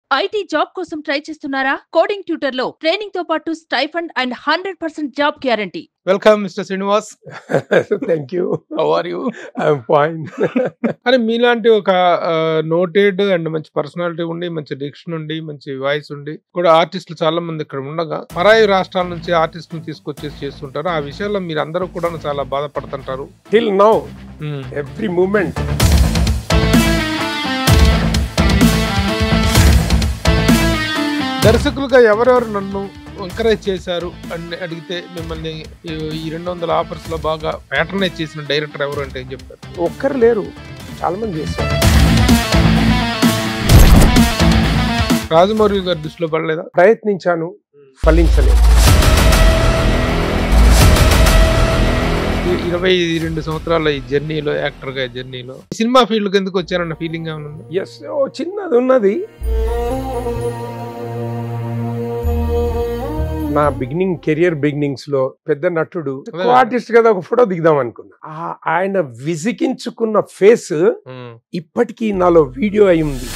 IT job కోసం try చేస్తున్నారా coding tutor లో ట్రైనింగ్ తో పాటు stipend and hundred percent job guarantee welcome mister Srinivas thank you how are you I'm fine అని మీలాంటి ఒక నోటెడ్ అండ్ మంచి పర్సనాలిటీ ఉండి మంచి డిక్షన్ ఉండి మంచి వాయిస్ ఉండి కూడా ఆర్టిస్టులు చాలా మంది ఇక్కడ ఉండగా పరాయి రాష్ట్రాల నుంచి ఆర్టిస్టులు తీసుకొచ్చేసి చేస్తుంటారు ఆ విషయాల్లో మీరు అందరూ కూడా చాలా బాధపడుతుంటారు టిల్ నౌ ఎవ్రీ మూమెంట్ దర్శకులుగా ఎవరెవరు నన్ను ఎంకరేజ్ చేశారు అని అడిగితే మిమ్మల్ని ఈ- ఈ రెండు వందల ఆఫర్స్ లో బాగా ప్యాటర్నైజ్ చేసిన డైరెక్టర్ ఎవరు అంటే ఏం చెప్తారు ఒక్కరు లేరు చాలా మంది చేశారు రాజమౌళి గారి దృష్టిలో పడలేదా ప్రయత్నించాను ఫలించలేదు ఈ ఇరవై రెండు సంవత్సరాల ఈ జర్నీలో యాక్టర్ గా జర్నీలో సినిమా ఫీల్డ్ ఎందుకు వచ్చారన్న ఫీలింగ్ ఏమైనా ఉందా? ఎస్ ఓ చిన్నది ఉన్నది నా బిగినింగ్ కెరియర్ బిగినింగ్స్ లో పెద్ద నటుడు అదే. ఆర్టిస్ట్ కదా ఒక ఫోటో దిగుదాం అనుకున్నా ఆ- ఆయన విసిగించుకున్న ఫేస్ ఇప్పటికీ నాలో వీడియో అయి ఉంది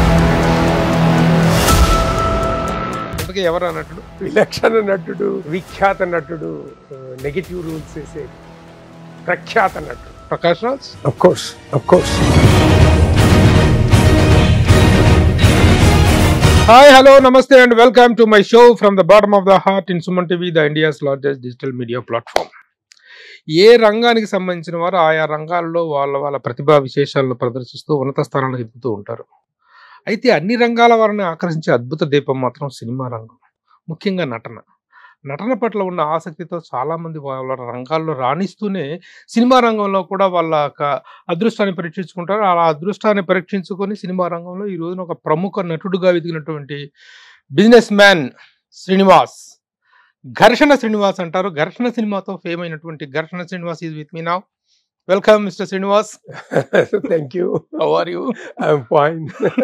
అందుకే ఎవరు అన్నట్టు విలక్షణ నటుడు విఖ్యాత నటుడు నెగిటివ్ రూల్స్ వేసే ప్రఖ్యాత నటుడు Prakash Raj of course of course hi hello namaste and welcome to my show from the bottom of the heart in Suman TV the India's largest digital media platform ఏ రంగానికి సంబంధించిన వారు ఆయా రంగాల్లో వాళ్ళ వాళ్ళ ప్రతిభా విశేషాలను ప్రదర్శిస్తూ ఉన్నత స్థానాలకు ఎదుగుతూ ఉంటారు అయితే అన్ని రంగాల వారిని ఆకర్షించే అద్భుత దీపం మాత్రం సినిమా రంగం ముఖ్యంగా నటన నటన పట్ల ఉన్న ఆసక్తితో చాలా మంది వాళ్ళ రంగాల్లో రాణిస్తూనే సినిమా రంగంలో కూడా వాళ్ళ యొక్క అదృష్టాన్ని పరీక్షించుకుంటారు అలా అదృష్టాన్ని పరీక్షించుకొని సినిమా రంగంలో ఈ రోజున ఒక ప్రముఖ నటుడుగా ఎదిగినటువంటి బిజినెస్ మ్యాన్ శ్రీనివాస్ ఘర్షణ శ్రీనివాస్ అంటారు ఘర్షణ సినిమాతో ఫేమ్ అయినటువంటి Gharshana Srinivas is with me now welcome mister Srinivas thank you how are you I'm fine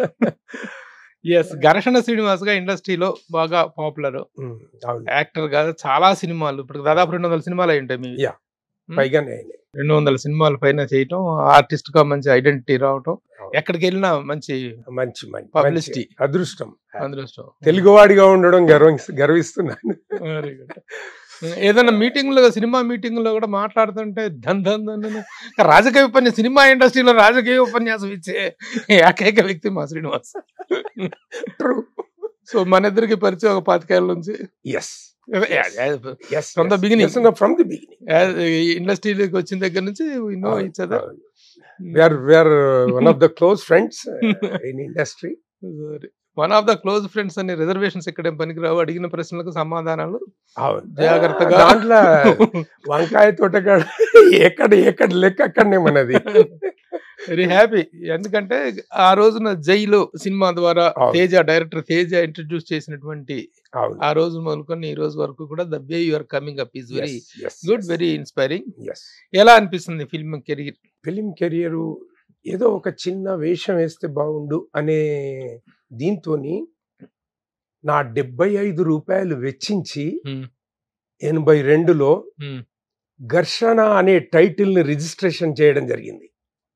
yes Gharshana Srinivas గా ఇండస్ట్రీలో బాగా పాపులర్ అవును యాక్టర్ గా చాలా సినిమాలు ఇప్పుడు దాదాపు రెండు వందల సినిమాలు అయి ఉంటాయి మీ Yeah. పైగానే అయినాయి. రెండు వందల సినిమాల పైన చేయటం ఆర్టిస్ట్ గా మంచి ఐడెంటిటీ రావటం అవును. ఎక్కడికి వెళ్ళినా మంచి మంచి మంచి Publicity. మంచి అదృష్టం అదృష్టం తెలుగువాడిగా ఉండడం గర్వ గర్విస్తున్నాను Very good. ఏదైనా మీటింగ్ లో సినిమా మీటింగ్ లో కూడా మాట్లాడుతుంటే ధన్ ధన్ ధన్ అని రాజకీయ ఉపన్యాసం సినిమా ఇండస్ట్రీలో రాజకీయ ఉపన్యాసం ఇచ్చే ఏకైక వ్యక్తి మా శ్రీనివాస్ ట్రూ సో మన ఇద్దరికి పరిచయం ఒక పాతికేళ్ళ నుంచి yes yes From the beginning. From the beginning ఇండస్ట్రీలోకి వచ్చిన దగ్గర నుంచి no each other where where one of the close friends in industry one of the close friends అనే రిజర్వేషన్స్ ఇక్కడ ఏం పనికిరావు అడిగిన ప్రశ్నలకు సమాధానాలు అవును జాగ్రత్తగా దాంట్లో వంకాయ తోటగాడ ఎక్కడ ఎక్కడ లెక్క అక్కడనే మనది వెరీ హ్యాపీ ఎందుకంటే ఆ రోజున జైలు సినిమా ద్వారా అవును. తేజ డైరెక్టర్ తేజ ఇంట్రడ్యూస్ చేసినటువంటి అవును ఆ రోజు మొదలుకొని ఈ రోజు వరకు కూడా the way you are coming up is very Yes, yes, good yes. Very inspiring yes ఎలా అనిపిస్తుంది ఫిల్మ్ కెరీర్ ఫిలిం కెరియర్ ఏదో ఒక చిన్న వేషం వేస్తే బాగుండు అనే దీంతోని నా డెబ్బై ఐదు రూపాయలు వెచ్చించి Hmm. ఎనభై రెండులో Hmm. ఘర్షణ అనే టైటిల్ ని రిజిస్ట్రేషన్ చేయడం జరిగింది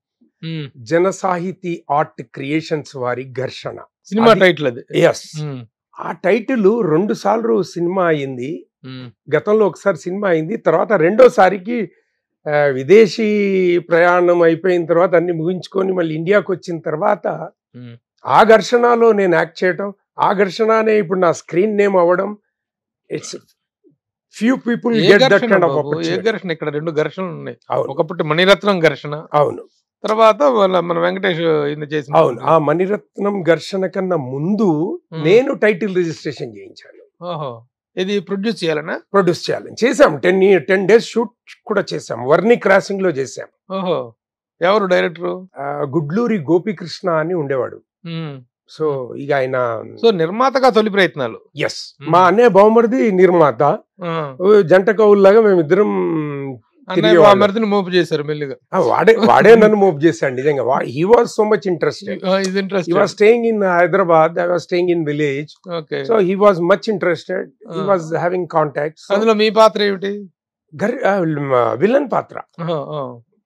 జన సాహితీ ఆర్ట్ క్రియేషన్స్ వారి ఘర్షణ సినిమా అది- టైటిల్ అది ఎస్ ఆ టైటిల్ రెండు సార్లు సినిమా అయింది గతంలో ఒకసారి సినిమా అయింది తర్వాత రెండోసారికి ఆ, విదేశీ ప్రయాణం అయిపోయిన తర్వాత అన్ని ముగించుకొని మళ్ళీ ఇండియాకి వచ్చిన తర్వాత Hmm. ఆ ఘర్షణలో నేను యాక్ట్ చేయటం ఆ ఘర్షణ అనే ఇప్పుడు నా స్క్రీన్ నేమ్ అవ్వడం it's few people a get that Gharshana kind of babu? ఏ ఘర్షణ ఇక్కడ రెండు ఘర్షణలు ఉన్నాయి అవును ఒకప్పటి మణిరత్నం ఘర్షణ అవును తర్వాత వాళ్ళ మన వెంకటేష్ ఈయన చేసిన అవును ఆ మణిరత్నం ఘర్షణ కన్నా ముందు Hmm. నేను టైటిల్ రిజిస్ట్రేషన్ చేయించాను ఓహో ఇది ప్రొడ్యూస్ చేయాలనా ప్రొడ్యూస్ చేయాలని చేసాం టెన్ టెన్ డేస్ షూట్ కూడా చేసాం వర్ణి క్రాసింగ్ లో చేసాం ఓహో ఎవరు డైరెక్టర్ ఆ, గుడ్లూరి గోపికృష్ణ అని ఉండేవాడు సో ఇక ఆయన సో నిర్మాతగా తొలి ప్రయత్నాలు ఎస్ మా అన్నయ్య బావమరిది నిర్మాత ఆ. ఓ జంట కవుల్లాగా మేమిద్దరం అన్నయ్య తిరిగేవాళ్ళం. బామర్దిని మోపు చేశారు మెల్లిగా ఆ, వాడే వాడే నన్ను మూవ్ చేశాడు నిజంగా he was so much interested ఇది interest he was staying in Hyderabad I was staying in village okay so he was much interested he Ah. Was having contact అందులో మీ పాత్ర ఏమిటి విలన్ పాత్ర ఆహా, ఆ.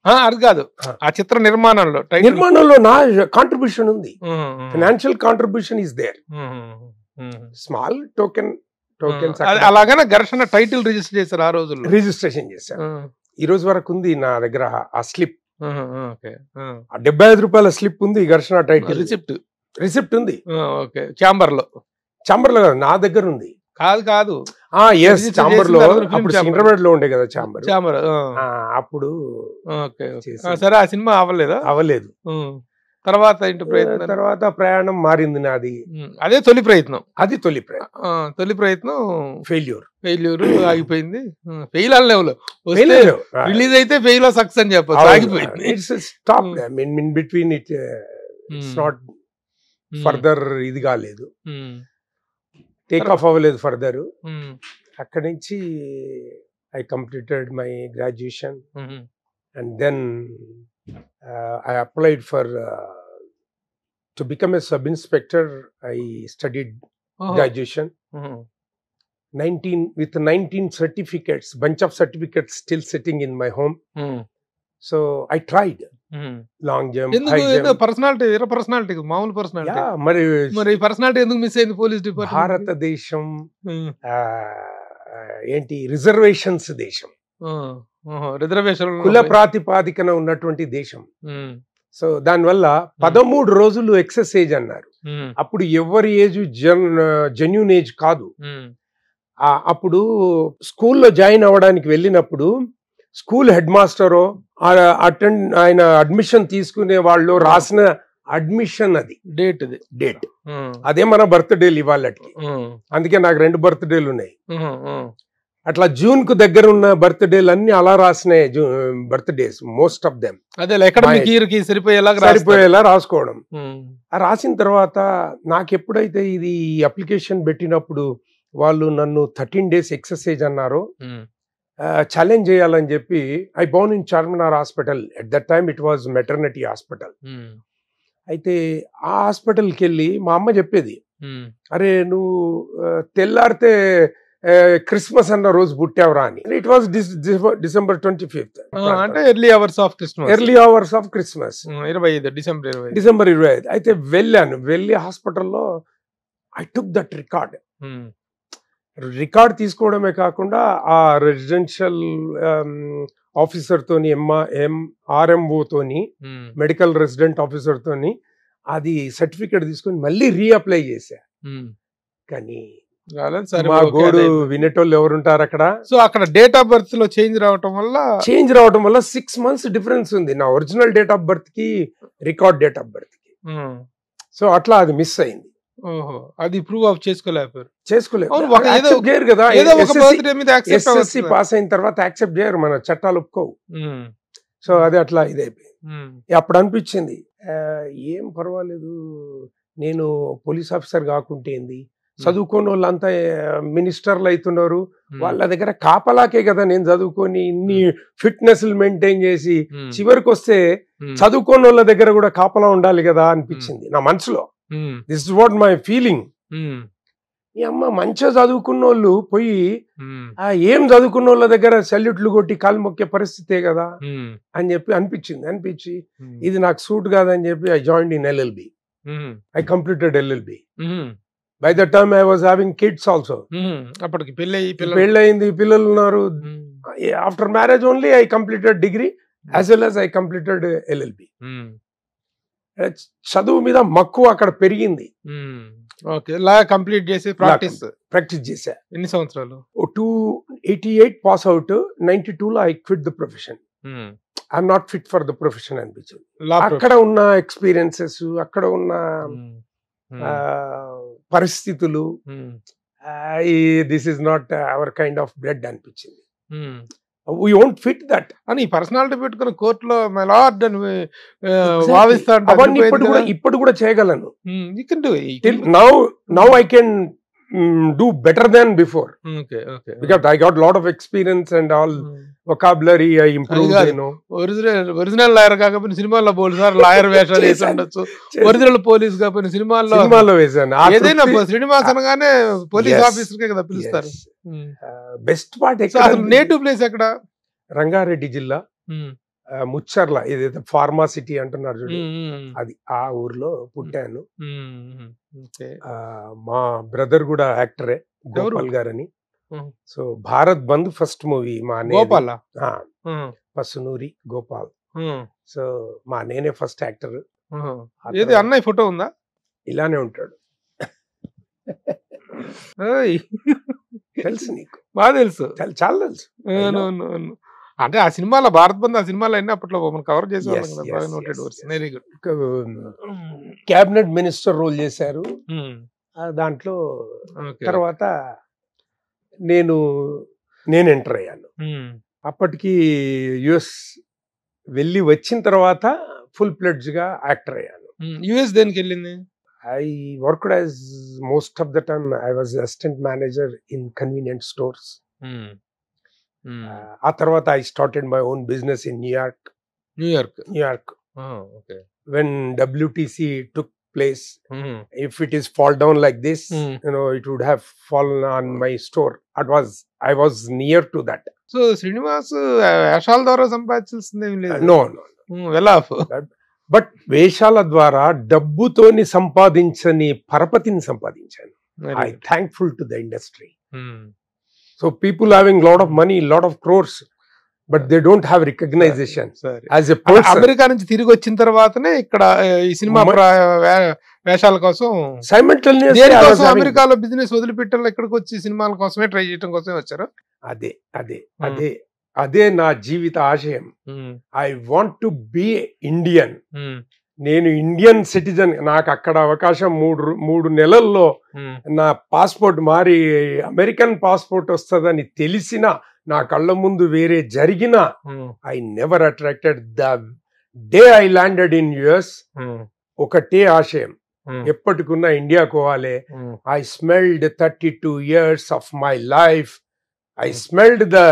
ఆ, అది కాదు ఆ. ఆ చిత్ర నిర్మాణంలో టైటిల్ నిర్మాణంలో నా కాంట్రిబ్యూషన్ ఉంది um, um, financial contribution is there um, um. Small token tokens అది అలాగనే ఘర్షణ టైటిల్ రిజిస్టర్ చేశారు ఆ రోజుల్లో రిజిస్ట్రేషన్ చేశాను ఉమ్, ఈ రోజు వరకు ఉంది నా దగ్గర ఆ స్లిప్ ఉమ్, ఉమ్, ఓకే ఆ డెబ్బై ఐదు రూపాయల స్లిప్ ఉంది ఈ ఘర్షణ టైటిల్ రిసిప్ట్ రిసిప్ట్ ఉంది ఓకే చాంబర్ లో చాంబర్ లో కాదు, నా దగ్గర ఉంది కాదు కాదు ఆ ఎస్ Register చాంబర్ చేసిన లో తర్వాత film అప్పుడు chamber. సికింద్రాబాద్ లో ఉండే కదా చాంబర్ చాంబర్ అప్పుడు ఓకే ఓకే. చేసి. ఆ, సరే ఆ సినిమా అవ్వలేదా అవ్వలేదు ఉమ్. తర్వాత ఇంటి ప్రయత్నం తర్వాత ప్రయాణం మారింది నాది ఉమ్, అదే తొలి ప్రయత్నం అది తొలి ప్రయాణం ఆ, తొలి ప్రయత్నం ఫెయిల్యూర్ ఫెయిల్యూర్ ఆగిపోయింది ఫెయిల్ అన్న లెవెల్ వస్తే రిలీజ్ అయితే ఫెయిల్ సక్సెస్ అని చెప్పచ్చు ఆగిపోయింది it's stop mean in between it it's not further ఇది కాలేదు ఉమ్, టేక్ ఆఫ్ అవ్వలేదు ఫర్దర్ ఉమ్, అక్కడి నుంచి I completed my graduation um, and then I applied for to become a sub inspector I studied ఓహో. Graduation um, 19 with 19 certificates bunch of certificates still sitting in my home um, so i tried um. long jump ఎందుకు high ఏదో jump personality వేరే personality మామూలు personality yeah మరి మరి personality ఎందుకు miss అయింది police department భారతదేశం ఆ, ఆ, ఏంటి రిజర్వేషన్స్ దేశం రిజర్వేషన్ కుల ప్రాతిపాదికన ఉన్నటువంటి దేశం సో దానివల్ల పదమూడు రోజులు ఎక్సర్సైజ్ అన్నారు అప్పుడు ఎవరి ఏజ్ జన్ జెన్యున్ ఏజ్ కాదు ఆ, అప్పుడు స్కూల్లో జాయిన్ అవ్వడానికి వెళ్ళినప్పుడు స్కూల్ హెడ్ మాస్టరో అటెండ్ ఆయన అడ్మిషన్ తీసుకునే వాళ్ళు రాసిన అడ్మిషన్ అది డేట్ ఇది డేట్ అదే మన బర్త్డేలు ఇవాళకి అందుకే నాకు రెండు బర్త్డేలు ఉన్నాయి అట్లా జూన్ కు దగ్గర ఉన్న బర్త్డేలు అన్ని అలా రాసినాయి బర్త్డేస్ మోస్ట్ ఆఫ్ దెమ్ అదే అకాడమిక్ ఇయర్ కి సరిపోయేలాగా రాస్తారు. సరిపోయేలా రాసుకోవడం ఉమ్, ఆ రాసిన తర్వాత నాకు ఎప్పుడైతే ఇది అప్లికేషన్ పెట్టినప్పుడు వాళ్ళు నన్ను థర్టీన్ డేస్ ఎక్సర్సైజ్ అన్నారో ఉమ్, ఛాలెంజ్ చేయాలని చెప్పి I born in Charminar hospital at that time it was maternity hospital um, అయితే ఆ హాస్పిటల్కి వెళ్ళి మా అమ్మ చెప్పేది ఉమ్, అరే నువ్వు ఆ, తెల్లారితే ఆ, క్రిస్మస్ అన్న రోజు పుట్టావురా అని it was December twenty fifth ఆ, అంటే early hours of Christmas early hours of Christmas ఇరవై ఐదు డిసెంబర్ ఇరవై ఐదు డిసెంబర్ ఇరవై ఐదు అయితే వెళ్ళాను వెళ్ళి హాస్పిటల్లో I took that record um, record తీసుకోవడమే కాకుండా ఆ రెసిడెన్షియల్ ఆఫీసర్ తోని ఎంఆ ఎం ఆర్ఎంఓ తోని ఉమ్, మెడికల్ రెసిడెంట్ ఆఫీసర్ తోని అది సర్టిఫికేట్ తీసుకొని మళ్ళీ రీఅప్లై చేశా ఉమ్. కానీ రాలేదు, సరే, మా ఓకే, గోడు అదే. వినేటోళ్ళు ఎవరుంటారు అక్కడ సో అక్కడ డేట్ ఆఫ్ బర్త్ లో చేంజ్ రావటం వల్ల చేంజ్ రావడం వల్ల సిక్స్ మంత్స్ డిఫరెన్స్ ఉంది నా ఒరిజినల్ డేట్ ఆఫ్ బర్త్ కి రికార్డ్ డేట్ ఆఫ్ బర్త్ కి ఉమ్, సో అట్లా అది మిస్ అయింది ఓహో అది ప్రూవ్ ఆఫ్ చేసుకోలేకపోయారు చేసుకోలేదు అవును, ఒక ఏదో- Accept చేయరు కదా ఏదో ఒక బర్త్డే మీద యాక్సెప్ట్ ఎస్ఎస్సి పాస్ అయిన తర్వాత యాక్సెప్ట్ చేయరు మన చట్టాలు ఒప్పుకోవు సో అది అట్లా ఇదైపోయింది అప్పుడు అనిపించింది ఆ, ఏం పర్వాలేదు నేను పోలీస్ ఆఫీసర్ కాకుంటే ఏంది చదువుకోని వాళ్ళంతా మినిస్టర్లు అవుతున్నారు వాళ్ళ దగ్గర కాపలాకే కదా నేను చదువుకొని ఇన్ని ఫిట్నెస్ మెయింటైన్ చేసి చివరికి వస్తే చదువుకోని వాళ్ళ దగ్గర కూడా కాపలా ఉండాలి కదా అనిపించింది నా మనసులో this is what my feeling ఈ అమ్మ మంచిగా చదువుకున్న వాళ్ళు పోయి ఆ ఏం చదువుకున్న వాళ్ళ దగ్గర సెల్యూట్లు కొట్టి కాలు మొక్కే పరిస్థితే కదా అని చెప్పి అనిపించింది అనిపించి ఇది నాకు సూట్ కాదని చెప్పి I join in LLB I completed LLB by the time I was having kids also అప్పటికి పెళ్ళి పిల్లలు పెళ్ళయింది పిల్లలు ఉన్నారు after marriage only I completed degree as well as I completed LLB చదువు మీద మక్కువ అక్కడ పెరిగింది ఓకే లా కంప్లీట్ చేసి ప్రాక్టీస్ ప్రాక్టీస్ చేశా ఎన్ని సంవత్సరాలు two eighty eight pass out ninety టూలో I quit the profession I'm not fit for the profession అనిపించింది లా అక్కడ ఉన్న ఎక్స్పీరియన్సెస్ అక్కడ ఉన్న ఆ, పరిస్థితులు this is not our kind of blood అనిపించింది వీ ఓంట్ ఫిట్ దట్ అని ఈ పర్సనాలిటీ పెట్టుకుని కోర్టులో మై లార్డ్ అని ఆ, Exactly. వాదిస్తా అవన్నీ ఇప్పుడు కూడా ఇప్పుడు కూడా చేయగలను now now I can do better than before okay okay because I got lot of experience and all vocabulary I improve అది కాదు. ఒరిజినల్ ఒరిజినల్ లాయర్ కాకపోయినా సినిమాల్లో పోలీసు లాయర్ వేషాలు వేసి ఉండొచ్చు ఒరిజినల్ పోలీస్ కాకపోయినా సినిమాల్లో సినిమాలో వేసాను ఏదైనా శ్రీనివాస్ అనగానే పోలీస్ ఆఫీసర్ కదా పిలుస్తారు బెస్ట్ పార్ట్ సో అసలు నేటివ్ ప్లేస్ ఎక్కడ రంగారెడ్డి జిల్లా ఆ, ముచ్చర్ల ఏదైతే ఫార్మాసిటీ అంటున్నారు చూడు అది ఆ ఊర్లో పుట్టాను ఓకే ఆ, మా బ్రదర్ కూడా యాక్టరే ఎవరు? గోపాల్ గారని Hmm. So Bharat Bandh first movie మా నేనే- గోపాల ఆ, పసునూరి గోపాల్ సో మా నేనే ఫస్ట్ యాక్టర్ ఏది అన్నయ్య ఫోటో ఉందా ఇలానే ఉంటాడు ఏయ్, తెలుసు నీకు బాగా తెలుసు చాలా చాలా తెలుసు అవును, అవును, అవును. అంటే ఆ సినిమాలో భారత్ బంద్ ఆ సినిమాలో అన్ని అప్పట్లో మనం కవర్ Yes, చేసేవాళ్ళం కదా yes, బాగా yes, నోటెడ్ yes. వర్స్ very good cabinet minister role చేశారు ఆ, దాంట్లో ఓకే తర్వాత నేను నేను ఎంటర్ అయ్యాను అప్పటికి యుఎస్ వెళ్ళి వచ్చిన తర్వాత ఫుల్ ప్లెడ్జ్ గా యాక్టర్ అయ్యాను యుఎస్ దేనికి వెళ్ళింది I worked as most of the time I was assistant manager in convenient stores ఆ తర్వాత I started my own business in New York New York New York okay when WTC took place if it is fall down like this Hmm. you know it would have fallen on my store it was i was near to that so Srinivas ఆ, వేషాల ద్వారా సంపాదించాల్సింది ఏం లేదు no no well off but వేషాల ద్వారా డబ్బుతోని సంపాదించని పరపతిని సంపాదించాను I thankful to the industry so people having lot of money lot of crores but they don't have recognition సరే యాజ్ ఎ అంటే పర్సన్ అమెరికా నుంచి తిరిగి వచ్చిన తర్వాతనే ఇక్కడ ఆ, ఈ సినిమా మ- ప్రా- వే- వేషాల కోసం దేనికోసం సైమల్టేనియస్ అమెరికాలో బిజినెస్ వదిలిపెట్టాలి ఇక్కడికి వచ్చి సినిమాల కోసమే ట్రై చేయడం కోసమే వచ్చారు అదే అదే Hmm. అదే అదే నా జీవిత ఆశయం I want to be Indian నేను ఇండియన్ సిటిజన్ నాకు అక్కడ అవకాశం మూడు రు- మూడు నెలల్లో నా పాస్పోర్ట్ మారి అమెరికన్ పాస్పోర్ట్ వస్తుందని తెలిసిన నా కళ్ళ ముందు వేరే జరిగిన I never attracted the day I landed in US ఒకటే ఆశయం ఎప్పటికున్నా ఇండియా పోవాలి I smelled thirty two years of my life I smelled the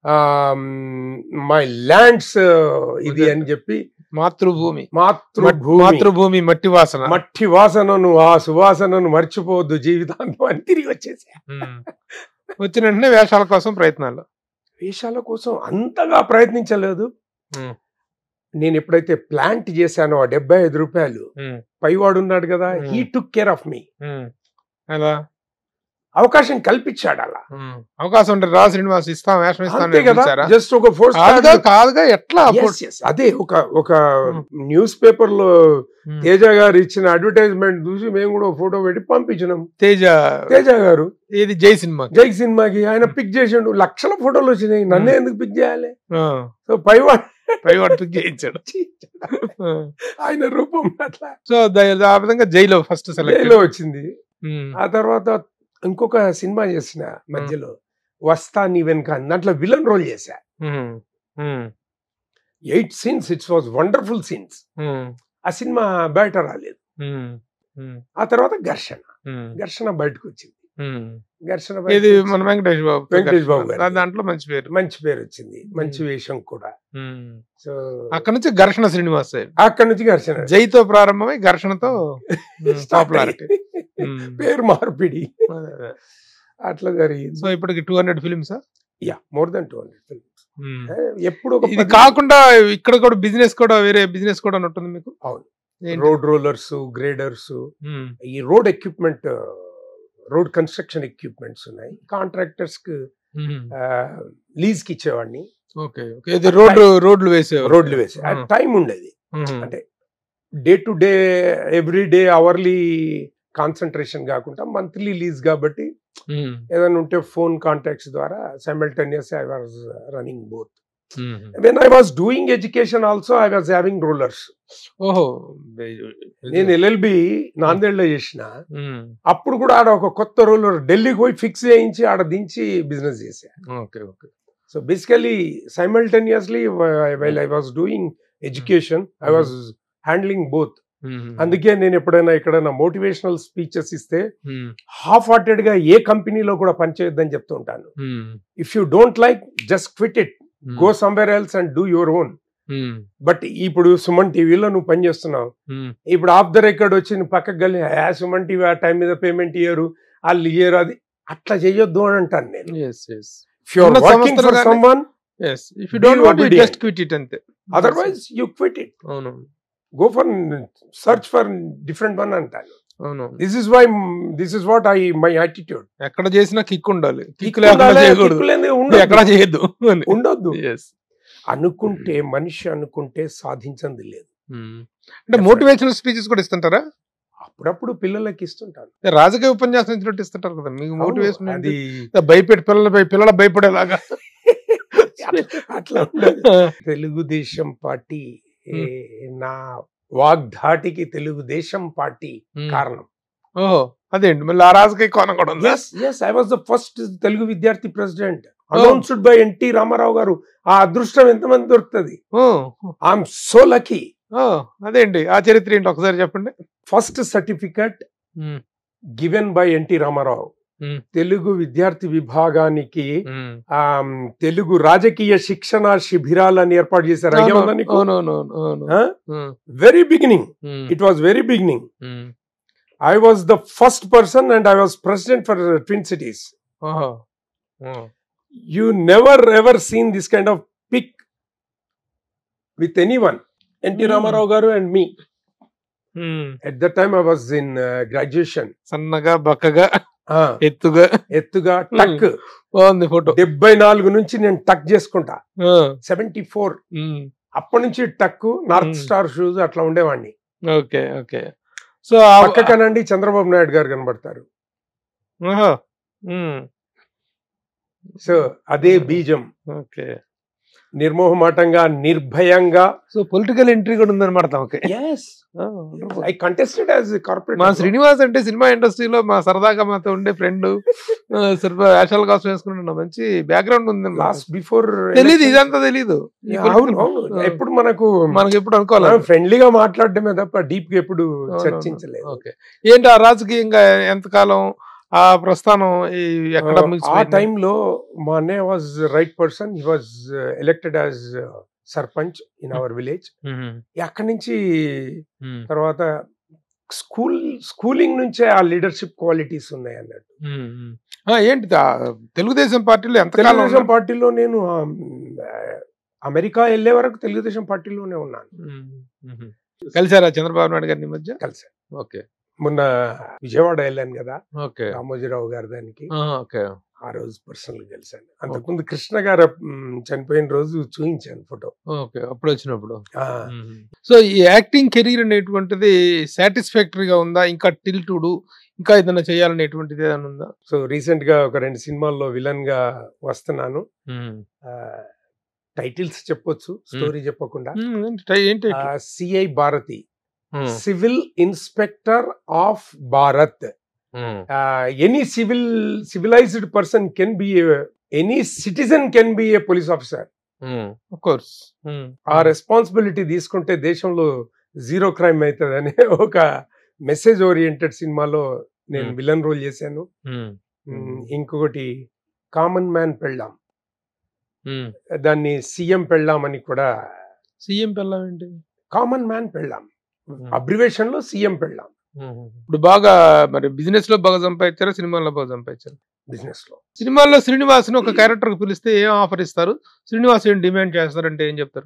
my lands ఇది అని చెప్పి మాతృభూమి మాతృభూమి మాతృభూమి మట్టి వాసన మట్టి వాసనను ఆ సువాసనను మర్చిపోవద్దు జీవితాంతం అని తిరిగి వచ్చేసా ఉమ్. వచ్చిన వెంటనే వేషాల కోసం ప్రయత్నాలు వేషాల కోసం అంతగా ప్రయత్నించలేదు Hmm. నేను ఎప్పుడైతే ప్లాంట్ చేశానో ఆ డెబ్బై ఐదు రూపాయలు ఉమ్. పైవాడు ఉన్నాడు కదా Hmm. He took care of me um. ఎలా అవకాశం కల్పించాడు అలా ఉమ్. అవకాశం ఉంటే రా శ్రీనివాస్ ఇస్తాం వేషం ఇస్తాం అంతే అని కదా పిలిచారా? జస్ట్ ఒక ఫోర్స్ కాదుగా కాదుగా ఎట్లా Yes, yes. అదే ఒక ఒక Hmm. న్యూస్ పేపర్ లో ఉమ్. తేజ గారు ఇచ్చిన అడ్వర్టైజ్మెంట్ చూసి మేము కూడా ఫోటో పెట్టి పంపించినాం తేజ తేజ గారు ఇది జై సినిమా జై సినిమాకి ఆయన పిక్ చేసిండు లక్షల ఫోటోలు వచ్చినాయి నన్నే ఎందుకు పిక్ చేయాలి సో పైవాడు పైవాడు పిక్ చేయించాడు ఆ. ఆయన రూపం అట్లా సో ద- ఆ విధంగా జైలో ఫస్ట్ సెలెక్ట్ జైల్లో వచ్చింది ఆ తర్వాత ఇంకొక సినిమా చేసిన మధ్యలో వస్తా నీ వెనక అని దాంట్లో విలన్ రోల్ చేశా eight scenes it's was wonderful scenes ఆ సినిమా బయట రాలేదు ఆ తర్వాత ఘర్షణ ఘర్షణ బయటకు వచ్చింది ఘర్షణ బయటకు ఇది వచ్చి మన వెంకటేష్ బాబు వెంకటేష్ బాబు గారిది. దా- దాంట్లో మంచి పేరు మంచి పేరు వచ్చింది మంచి వేషం కూడా ఉమ్. సో అక్కడ నుంచి ఘర్షణ శ్రీనివాస్ అయ్యాడు. అక్కడ నుంచి ఘర్షణ జైతో ప్రారంభమై ఘర్షణతో పాపులారిటీ పేరు మార్పిడి అట్లా జరిగింది సో ఇప్పటికి two hundred films yeah more then two hundred ఎప్పుడు ఒక ఇది పది- కాకుండా ఇక్కడ కూడా బిజినెస్ కూడా వేరే బిజినెస్ కూడా ఉంటుంది మీకు అవును. ఏంటి? Road rollers graders um. ఈ road equipment road construction equipments ఉన్నాయి కాంట్రాక్టర్స్ కి ఉమ్. లీజ్ కి ఇచ్చేవాడిని ఓకే ఓకే ఇది రోడ్లు రోడ్లు వేసే రోడ్లు వేసి టైం ఉండేది అంటే day to day every day hourly concentration కాకుండా మంత్లీ లీజ్ కాబట్టి ఏదైనా ఉంటే ఫోన్ కాంటాక్ట్స్ ద్వారా simultaneous I was running both when I was doing education also I was having rollers ఓహో నేను ఎల్ఎల్బి నాందేడ్లో చేసిన ఉమ్. అప్పుడు కూడా ఆడ ఒక కొత్త రోలర్ ఢిల్లీకి పోయి ఫిక్స్ చేయించి ఆడ దించి బిజినెస్ చేశా okay okay so basically simultaneously while I was doing education I was handling both um. అందుకే నేను ఎప్పుడైనా ఎక్కడైనా మోటివేషనల్ స్పీచెస్ ఇస్తే ఉమ్. హాఫ్ హార్టెడ్ గా ఏ కంపెనీలో కూడా పనిచేయొద్దని చెప్తుంటాను um. If you don't like just quit it um. Go somewhere else and do your own um. But ఇప్పుడు సుమన్ టీవీలో నువ్వు పని చేస్తున్నావు ఉమ్. ఇప్పుడు ఆఫ్ ద రికార్డ్ వచ్చి నువ్వు పక్కకు గల్లి ఆ సుమన్ టీవీ ఆ టైం మీద పేమెంట్ ఇయ్యరు వాళ్ళు ఇయ్యరు అది అట్లా చేయొద్దు అని అంటాను నేను yes yes ఇఫ్ యూఆర్ ఉన్న వర్కింగ్ ఫర్ సంస్థలు some one yes if you don't Be want you obedient. just quit it అంతే అదర్వైజ్ యూ క్విట్ ఇట్ అవును go for search for different one అంటాను అవును this is why this is what I my attitude ఎక్కడ చేసినా kick ఉండాలి kick లేకుండా చేయకూడదు ఎక్కడ చేయొద్దు అని ఉండొద్దు Yes. అనుకుంటే మనిషి అనుకుంటే సాధించింది లేదు Hmm. అంటే మోటివేషనల్ స్పీచెస్ కూడా ఇస్తుంటారా అప్పుడప్పుడు పిల్లలకి ఇస్తుంటాను రాజకీయ ఉపన్యాసం ఇచ్చినట్టు ఇస్తుంటారు కదా మీకు మోటివేషన్ అది భయపెట్టి పిల్లలపై పిల్లల భయపడేలాగా అట్లా ఉండదు. తెలుగుదేశం పార్టీ ఏ, నా వాగ్ధాటికి తెలుగుదేశం పార్టీ Hmm. కారణం ఓహో అదేంటి మళ్ళీ ఆ రాజకీయ కోణం కూడా ఉందా yes yes I was the first Telugu విద్యార్థి president announced by NT Rama Rao garu ఆ అదృష్టం ఎంతమంది దొరుకుతుంది ఓ, ఐఎమ్ సో లక్కీ ఓ, అదేంటి ఆ చరిత్ర ఏంటి ఒకసారి చెప్పండి first certificate Hmm. Given by NT Rama Rao Hmm. Telugu విద్యార్థి విభాగానికి Hmm. ఆమ్, తెలుగు రాజకీయ శిక్షణ శిబిరాలని ఏర్పాటు చేశారు అయ్యా ఉందా నీకు? అవునవునవును అవును ఆ? Hmm. Very beginning Hmm. It was very beginning Hmm. I was the first person and I was president for twin cities ఓహో. ఓ. You never ever seen this kind of pic with any one NT Hmm. Rama Rao garu and me Hmm. At the time I was in graduation సన్నగా బక్కగా ఎత్తుగా ఎత్తుగా టక్ బాగుంది photo డెబ్బై నాలుగు నుంచి నేను టక్ చేసుకుంటా సెవెంటీ ఫోర్ అప్పటి నుంచి టక్ నార్త్ Hmm. స్టార్ షూస్ అట్లా ఉండేవాడిని ఓకే ఓకే సో పక్కకనండి చంద్రబాబు నాయుడు గారు కనబడతారు సో అదే బీజం ఓకే నిర్మోహమాటంగా నిర్భయంగా సో పొలిటికల్ ఎంట్రీ కూడా ఉందన్నమాట తమకి ఐ కంటెస్టెడ్ యాజ్ కార్పొరేట్ మా శ్రీనివాస్ అంటే సినిమా ఇండస్ట్రీలో మా సరదాగా మాతో ఉండే ఫ్రెండ్ వేషాల కోసం వేసుకుంటున్నా మంచి బ్యాక్గ్రౌండ్ ఉంది లాస్ట్ బిఫోర్ తెలీదు ఇదంతా తెలీదు ఈ అవును political- అవును ఎప్పుడు మనకు మనకి ఎప్పుడు అనుకోవాలి ఫ్రెండ్లీగా మాట్లాడటమే తప్ప డీప్ గా ఎప్పుడు అవునవును. చర్చించలేదు ఓకే ఏంటి ఆ రాజకీయంగా ఎంతకాలం ఆ ప్రస్థానం ఈ ఎక్కడ ఆ ముగిసిపోయింది? టైంలో మా అన్నయ్య was right person he was elected as sarpanch in our village hmm. అక్కడి నుంచి మ్మ్. తర్వాత స్కూల్ స్కూలింగ్ నుంచే ఆ లీడర్షిప్ క్వాలిటీస్ ఉన్నాయి అన్నట్టు మ్మ్. మ్మ్. ఆ, ఏంటి ఆ తెలుగుదేశం పార్టీలో ఎంతకాలం తెలుగుదేశం ఉన్నారు? పార్టీలో నేను ఆ, అమెరికా వెళ్ళే వరకు తెలుగుదేశం పార్టీలోనే ఉన్నాను మ్మ్. మ్మ్. కలిసారా చంద్రబాబు నాయుడు గారిని ఈ మధ్య కలిసి ఓకే మొన్న విజయవాడ వెళ్ళాను కదా ఓకే రామోజీరావు గారి దానికి ఆ, ఓకే ఆ రోజు పర్సనల్ కలిసాను అంతకుముందు కృష్ణ గారు మ్, చనిపోయిన రోజు చూపించాను ఫోటో ఓకే అప్పుడు వచ్చినప్పుడు సో ఈ యాక్టింగ్ కెరీర్ అనేటువంటిది సాటిస్ఫాక్టరీగా ఉందా ఇంకా టిల్ టుడు ఇంకా ఏదైనా చేయాలనేటువంటిది ఏదైనా ఉందా సో రీసెంట్ గా ఒక రెండు సినిమాల్లో విలన్ గా వస్తున్నాను టైటిల్స్ చెప్పొచ్చు స్టోరీ చెప్పకుండా మ్మ్. ఏంటి టై- ఏంటి CI Bharati hmm. Civil inspector of Bharat hmm. Any civil civilized person can be any citizen can be a police officer hmm. Of course. Hmm. ఆ రెస్పాన్సిబిలిటీ తీసుకుంటే దేశంలో జీరో క్రైమ్ అవుతుంది అనే ఒక మెసేజ్ ఓరియంటెడ్ సినిమాలో నేను Hmm. విలన్ రోల్ చేశాను మ్మ్. మ్, ఇంకొకటి కామన్ మ్యాన్ పెళ్ళాం మ్మ్. దాన్ని సీఎం పెళ్ళాం అని కూడా సీఎం పిల్లం ఏంటి కామన్ మ్యాన్ పెళ్ళాం అబ్రివేషన్ లో సీఎం పెళ్ళాం మ్మ్. ఇప్పుడు బాగా మరి బిజినెస్ లో బాగా సంపాదించారా సినిమాల్లో బాగా సంపాదించారు బిజినెస్ లో సినిమాల్లో శ్రీనివాస్ ఒక క్యారెక్టర్ పిలిస్తే ఏం ఆఫర్ ఇస్తారు శ్రీనివాస్ ఏం డిమాండ్ చేస్తారంటే ఏం చెప్తారు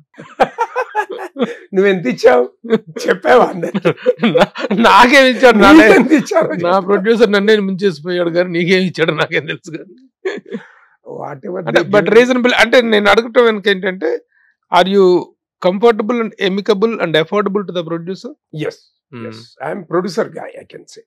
నువ్వు ఎంత ఇచ్చావు చెప్పావా అందరికి? నా- నాకేం ఇచ్చాడు నా నీకు ఎంత ఇచ్చారో నా చెప్పు. ప్రొడ్యూసర్ నన్నే ముంచేసిపోయాడు కానీ నీకేం ఇచ్చాడు నాకేం తెలుసు కానీ Whatever అంటే they బట్ give. రీజనబుల్ అంటే నేను అడగటం వెనక ఏంటంటే are you comfortable and amicable and affordable to the producer Yes, yes. I am producer guy, I can say.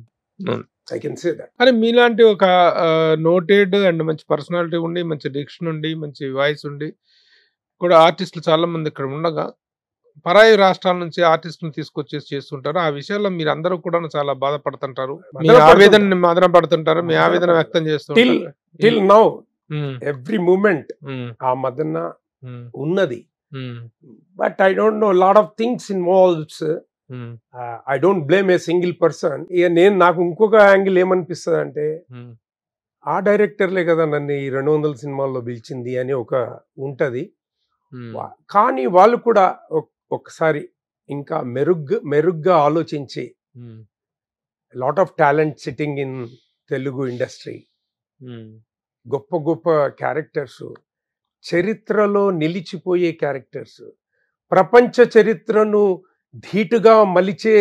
I can say that. అని మీలాంటి ఒక నోటెడ్ అండ్ మంచి పర్సనాలిటీ ఉండి మంచి డిక్షన్ ఉండి మంచి వాయిస్ ఉండి కూడా ఆర్టిస్టులు చాలా మంది ఇక్కడ ఉండగా పరాయి రాష్ట్రాల నుంచి ఆర్టిస్టులను తీసుకొచ్చేసి చేస్తుంటారు ఆ విషయాల్లో మీరు అందరూ కూడా చాలా బాధపడుతుంటారు మీ మదన ఆవేదన మదన పడుతుంటారు మీ ఆవేదన వ్యక్తం చేస్తుంటారు Till now, ఉమ్, every moment ఉమ్, ఆ మదన ఉమ్, ఉన్నది um, but I don't know lot of things involves um, I don't blame a single person ఇక నేను నాకు ఇంకొక యాంగిల్ ఏమనిపిస్తుంది అంటే ఉమ్, ఆ డైరెక్టర్లే కదా నన్ను ఈ రెండు వందల సినిమాల్లో పిలిచింది అని ఒక ఉంటది ఉమ్, వా- కానీ వాళ్ళు కూడా ఒక్- ఒకసారి ఇంకా మెరుగ్గా మెరుగ్గా ఆలోచించి um, lot of talent sitting in Telugu industry um, గొప్ప గొప్ప క్యారెక్టర్స్ చరిత్రలో నిలిచిపోయే క్యారెక్టర్స్ ప్రపంచ చరిత్రను ధీటుగా మలిచే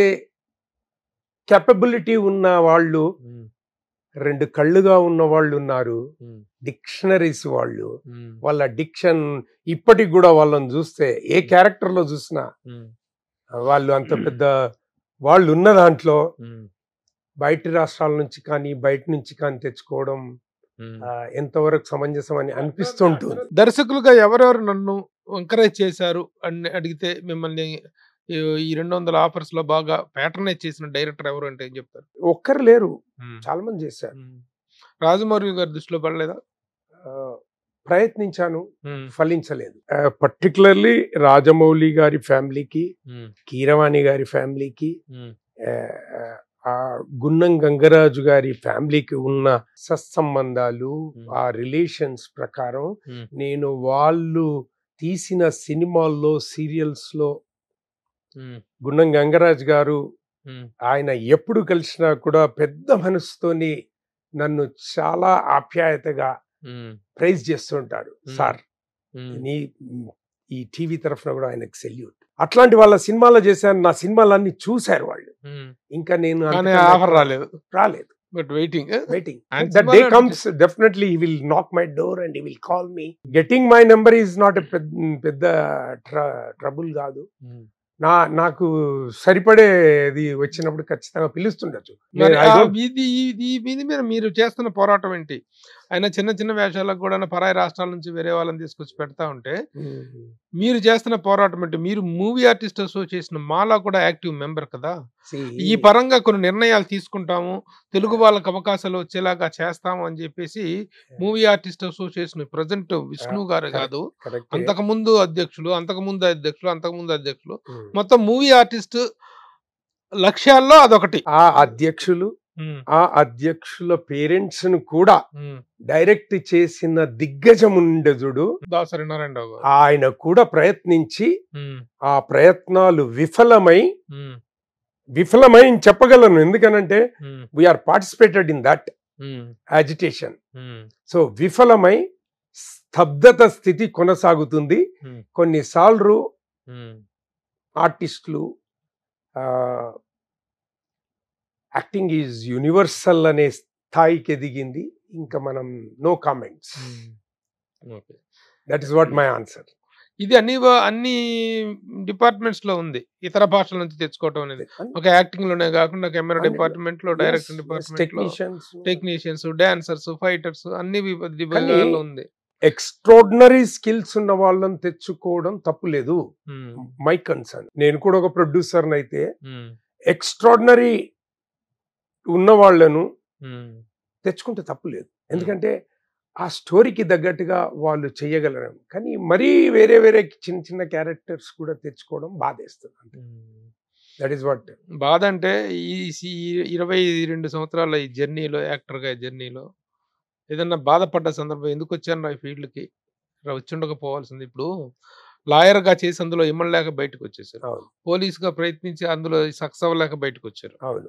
కెపబిలిటీ ఉన్న వాళ్ళు ఉమ్, రెండు కళ్ళుగా ఉన్న వాళ్ళు ఉన్నారు ఉమ్, డిక్షనరీస్ వాళ్ళు ఉమ్, వాళ్ళ డిక్షన్ ఇప్పటికి కూడా వాళ్ళని చూస్తే ఏ క్యారెక్టర్ లో చూసినా ఉమ్, వాళ్ళు అంత పెద్ద వాళ్ళు ఉన్న దాంట్లో ఉమ్, బయట రాష్ట్రాల నుంచి కానీ బయట నుంచి కానీ తెచ్చుకోవడం ఉమ్. ఆ, ఎంతవరకు సమంజసం అని అనిపిస్తుంటుంది దర్శకులుగా ఎవరెవరు నన్ను ఎంకరేజ్ చేశారు అని అడిగితే మిమ్మల్ని ఈ ఈ రెండు వందల ఆఫర్స్ లో బాగా ప్యాటర్నైజ్ చేసిన డైరెక్టర్ ఎవరు అంటే ఏం చెప్తారు ఒక్కరు లేరు ఉమ్, చాలా మంది చేశారు ఉమ్. రాజమౌళి గారి దృష్టిలో పడలేదా ఆ, ప్రయత్నించాను ఉమ్, ఫలించలేదు పర్టికులర్లీ రాజమౌళి గారి ఫ్యామిలీకి ఉమ్, కీరవాణి గారి ఫ్యామిలీకి ఉమ్, ఆ, ఆ గున్నం గంగరాజు గారి ఫ్యామిలీకి ఉన్న సత్సంబంధాలు Hmm. ఆ రిలేషన్స్ ప్రకారం Hmm. నేను వాళ్ళు తీసిన సినిమాల్లో సీరియల్స్ లో ఉమ్, గున్నం గంగరాజు గారు ఉమ్, ఆయన ఎప్పుడు కలిసినా కూడా పెద్ద మనసుతోని నన్ను చాలా ఆప్యాయతగా ఉమ్, ప్రైజ్ చేస్తుంటాడు Hmm. సార్ ఉమ్, నీ ఈ టీవీ తరఫున కూడా ఆయనకు సెల్యూట్ అట్లాంటి వాళ్ళ సినిమాలో చేశాను నా సినిమాలన్నీ చూశారు వాళ్ళు ఉమ్. ఇంకా నేను కానీ అంతకన్నా ఆఫర్ రాలేదు రాలేదు but waiting waiting And the day సినిమాలో comes definitely he will knock my door and he will call me getting my number is not పెద్ద ట్రబుల్ కాదు నా నాకు సరిపడేది వచ్చినప్పుడు ఖచ్చితంగా పిలుస్తుండొచ్చు మరి నేను I ఆ don't- ఇది ఇది ఇది మీద మీరు చేస్తున్న పోరాటం ఏంటి ఆయన చిన్న చిన్న వేషాలకు కూడా పరాయి రాష్ట్రాల నుంచి వేరే వాళ్ళని తీసుకొచ్చి పెడతా ఉంటే మీరు చేస్తున్న పోరాటం ఏంటి మీరు మూవీ ఆర్టిస్ట్ అసోసియేషన్ మాలా కూడా యాక్టివ్ మెంబర్ కదా See, ఈ పరంగా కొన్ని నిర్ణయాలు తీసుకుంటాము తెలుగు వాళ్ళకి అవకాశాలు వచ్చేలాగా చేస్తాము అని చెప్పేసి movie artist association present Vishnu garu correct. కాదు correct. అంతకుముందు అధ్యక్షులు అంతకుముందు అధ్యక్షులు అంతకుముందు అధ్యక్షులు Hmm. మొత్తం మూవీ ఆర్టిస్ట్ లక్ష్యాల్లో అదొకటి ఆ అధ్యక్షులు ఉమ్, ఆ అధ్యక్షుల పేరెంట్స్ ను కూడా ఉమ్. డైరెక్ట్ చేసిన దిగ్గజముండజుడు దాసరి నారాయణరావు గారు ఆయన కూడా ప్రయత్నించి ఉమ్, ఆ ప్రయత్నాలు విఫలమై ఉమ్, విఫలమై అని చెప్పగలను ఎందుకనంటే um, we are participated in that um, agitation um, so విఫలమై స్తబ్దత స్థితి కొనసాగుతుంది Hmm. కొన్నిసార్లు ఉమ్, ఆర్టిస్టులు యాక్టింగ్ ఈజ్ యూనివర్సల్ అనే స్థాయికి ఎదిగింది ఇంకా మనం no comments um. Okay that is what my answer ఇది అన్ని వా- అన్ని డిపార్ట్మెంట్స్ లో ఉంది ఇతర భాషల నుంచి తెచ్చుకోవటం అనేది ఒక యాక్టింగ్ లోనే కాకుండా కెమెరా అన్ని- డిపార్ట్మెంట్ లో డైరెక్షన్ డిపార్ట్మెంట్ లో టెక్నీషియన్స్ టెక్నీషియన్స్ డాన్సర్స్ ఫైటర్స్ అన్ని విభ- విభాగాల్లో ఉంది ఎక్స్ట్రాడినరీ స్కిల్స్ ఉన్న వాళ్ళని తెచ్చుకోవడం తప్పులేదు ఉమ్, మై కన్సర్న్ నేను కూడా ఒక ప్రొడ్యూసర్ అయితే ఉమ్, ఎక్స్ట్రాడినరీ ఉన్న వాళ్ళను ఉమ్, తెచ్చుకుంటే తప్పులేదు ఎందుకంటే ఆ స్టోరీకి తగ్గట్టుగా వాళ్ళు చేయగలరు కానీ మరీ వేరే వేరే చిన్న చిన్న క్యారెక్టర్స్ కూడా తెచ్చుకోవడం బాధేస్తుంది ఉమ్. దట్ ఈస్ వాట్ బాధ అంటే ఈ ఈ ఇరవై రెండు సంవత్సరాల ఈ జర్నీలో యాక్టర్ గా జర్నీలో ఏదన్నా బాధపడ్డ సందర్భం ఎందుకు వచ్చాను ఈ ఫీల్డ్ కి వచ్చి ఉండకపోవాల్సింది ఇప్పుడు లాయర్ గా చేసి అందులో ఇమ్మలేక బయటకు వచ్చేసారు అవును పోలీస్ గా ప్రయత్నించి అందులో సక్సెస్ అవ్వలేక బయటకు వచ్చారు అవును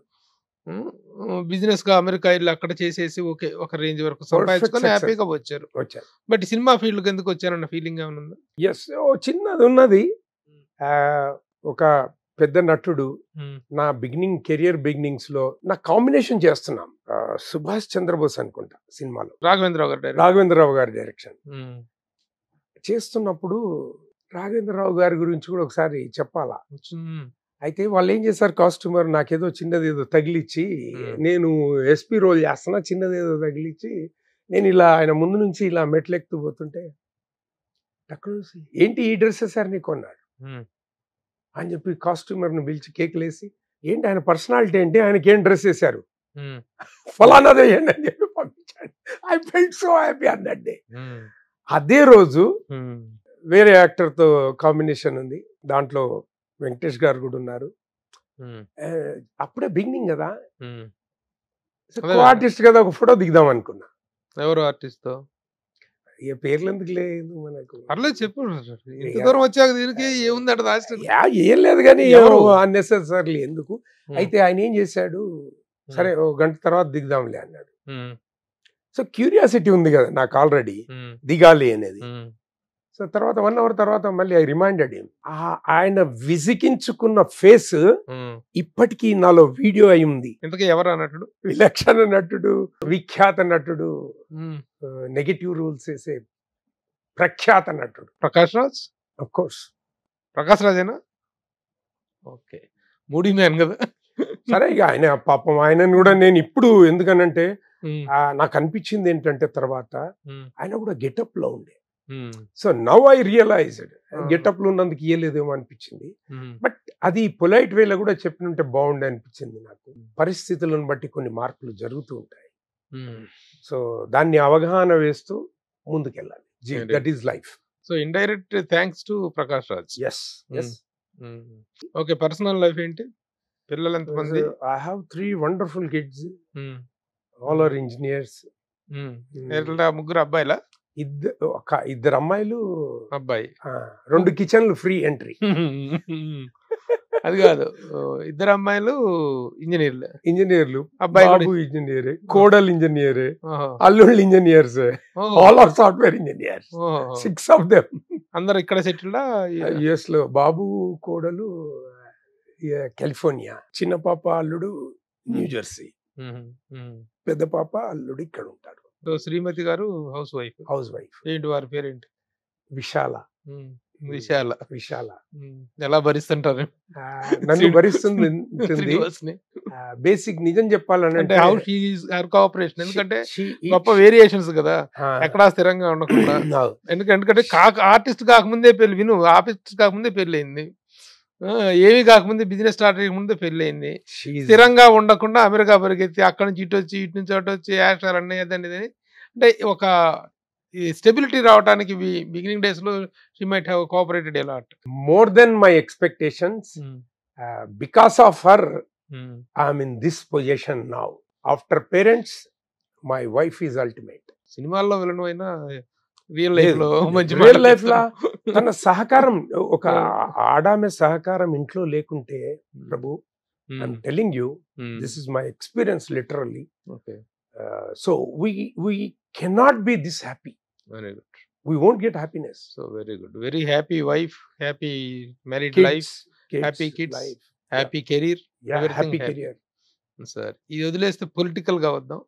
బిజినెస్ గా అమెరికా వెళ్ళి అక్కడ చేసేసి ఓకే ఒక రేంజ్ వరకు సంపాదించుకొని success. హ్యాపీగా వచ్చారు వచ్చారు బట్ సినిమా ఫీల్డ్ కి ఎందుకు వచ్చారన్న ఫీలింగ్ ఏమైనా ఉందా ఎస్ ఓ చిన్నది ఉన్నది ఆ, ఒక పెద్ద నటుడు ఉమ్, నా బిగినింగ్ కెరియర్ బిగినింగ్స్ లో నా కాంబినేషన్ చేస్తున్నాం ఆ, సుభాష్ చంద్రబోస్ అనుకుంటా సినిమాలో రాఘవేంద్రరావు గారు డైరెక్ట్ రాఘవేంద్రరావు గారి డైరెక్షన్ చేస్తున్నప్పుడు రాఘవేంద్రరావు గారి గురించి కూడా ఒకసారి చెప్పాలా అయితే వాళ్ళు ఏం చేశారు కాస్ట్యూమర్ నాకేదో చిన్నది ఏదో తగిలిచ్చి Hmm. నేను ఎస్పీ రోల్ చేస్తున్నా చిన్నది ఏదో తగిలిచ్చి నేను ఇలా ఆయన ముందు నుంచి ఇలా మెట్లెక్కుతూ పోతుంటే అక్కడ చూసి ఏంటి ఈ డ్రెస్ సార్ నీకు అన్నాడు అని చెప్పి కాస్ట్యూమర్ని పిలిచి కేకులు వేసి ఏంటి ఆయన పర్సనాలిటీ ఏంటి ఆయనకి ఏం డ్రెస్ వేశారు ఫలానాదే ఏంటి అని చెప్పి పంపించాడు I felt so happy on that day అదే రోజు వేరే యాక్టర్తో కాంబినేషన్ ఉంది దాంట్లో వెంకటేష్ గారు కూడా ఉన్నారు ఆ, అప్పుడే బిగినింగ్ కదా అదే. ఆర్టిస్ట్ కదా ఒక ఫోటో దిగుదాం అనుకున్నా ఎవరు ఆర్టిస్ట్ తో ఇక పేర్లు ఎందుకు లేదు మనకు పర్లేదు చెప్పు ఇంత దూరం వచ్చాక దీనికి ఏముంది అక్కడ దాచి యా, ఏం లేదు కానీ ఎవరు? అన్నెసెసరీ ఎందుకు అయితే ఆయన ఏం చేశాడు సరే ఓ గంట తర్వాత దిగుదాంలే అన్నాడు సో క్యూరియాసిటీ ఉంది కదా నాకు ఆల్రెడీ దిగాలి అనేది సో తర్వాత వన్ అవర్ తర్వాత మళ్ళీ ఐ రిమైండెడ్ ఆయన విసిగించుకున్న ఫేస్ ఉమ్. ఇప్పటికీ నాలో వీడియో అయి ఉంది ఇంతకీ ఎవరు అన్నట్టు విలక్షణ నటుడు విఖ్యాత నటుడు ఉమ్. నెగిటివ్ రూల్స్ వేసే ప్రఖ్యాత నటుడు ప్రకాష్ రాజ్ అఫ్ కోర్స్ ప్రకాష్ రాజేనా ఓకే మూడీ మ్యాన్ కదా సరే ఇక ఆయన పాపం ఆయనను కూడా నేను ఇప్పుడు ఎందుకనంటే ఉమ్. ఆ, నాకు అనిపించింది ఏంటంటే తర్వాత ఉమ్. ఆయన కూడా గెటప్ లో ఉండే um. So now I realized Ah. Getup లో ఉన్నందుకు ఇయ్యలేదేమో అనిపించింది ఉమ్. బట్ అది పొలైట్ వేలో కూడా చెప్పినుంటే బాగుండే అనిపించింది నాకు పరిస్థితులను బట్టి కొన్ని మార్పులు జరుగుతూ ఉంటాయి ఉమ్. సో దాన్ని అవగాహన వేస్తూ ముందుకెళ్ళాలి Indeed. That is life so indirect thanks to Prakash Raj yes Mm. Yes um. Okay personal life ఏంటి పిల్లలు ఎంతమంది I have three wonderful kids um. All are engineers um. ఎట్లా ముగ్గురు అబ్బాయిలా ఇద్దరు ఒక ఇద్దరు అమ్మాయిలు అబ్బాయి ఆ, రెండు కిచెన్లు ఫ్రీ ఎంట్రీ అది కాదు ఓ, ఇద్దరు అమ్మాయిలు ఇంజనీర్లు ఇంజనీర్లు అబ్బాయి కూడా బాబు ఇంజనీర్ కోడల్ ఇంజనీర్ ఓహో. అల్లుళ్ళు ఇంజనీర్స్ ఓహో. ఆల్ ఆర్ సాఫ్ట్వేర్ ఇంజనీర్స్ ఓహో. సిక్స్ ఆఫ్ దెమ్ అందరు ఇక్కడ సెటిల్డా యుఎస్ లో బాబు కోడలు ఆ, కాలిఫోర్నియా చిన్న పాప అల్లుడు న్యూ జెర్సీ పెద్ద పాప అల్లుడు ఇక్కడ ఉంటాడు సో శ్రీమతి గారు హౌస్ వైఫ్ హౌస్ వైఫ్ ఏంటి వారి పేరేంటి విశాల ఉమ్. విశాల విశాల ఉమ్. ఎలా భరిస్తుంటారు ఆ, నన్ను శ్రీ- భరిస్తుంది శ్రీనివాస్ని. బేసిక్ నిజం అంటే చెప్పాలంటే హౌ షీ హర్ కోఆపరేషన్ ఎందుకంటే she- she- గొప్ప వేరియేషన్స్ కదా ఆ, ఎక్కడా స్థిరంగా ఉండకుండా no. ఎందుకంటే ఎందుకంటే కాక ఆర్టిస్ట్ కాకముందే పెళ్లి విను ఆర్టిస్ట్ కాకముందే పెళ్లి అయింది ఆ, ఏమీ కాకముందే బిజినెస్ స్టార్ట్ అయ్యకముందే పెళ్లి అయింది She is- స్థిరంగా ఉండకుండా అమెరికా పరిగెత్తి అక్కడి నుంచి ఇటు వచ్చి ఇటు నుంచి అటు వచ్చి యాక్టర్ అన్నీ అదని ఇదని అంటే ఒక స్టెబిలిటీ రావడానికి బిగినింగ్ డేస్ లో she might have cooperated a lot more than my expectations uh, because of her i'm in this position now after parents my wife is ultimate సినిమాల్లో విలన్ అయినా రియల్ లైఫ్ లేదు. లో మంచి Real మాట life లా చెప్తారు. తన సహకారం ఒక Yeah. ఆడామె సహకారం ఇంట్లో లేకుంటే Prabhu um, I'm telling you um, this is my experience literally okay, so we we cannot be this happy very good. We won't get happiness so very good very happy wife happy married life happy kids, happy career everything happy happy. Career sir ఇది వదిలేస్తే political గా వద్దాం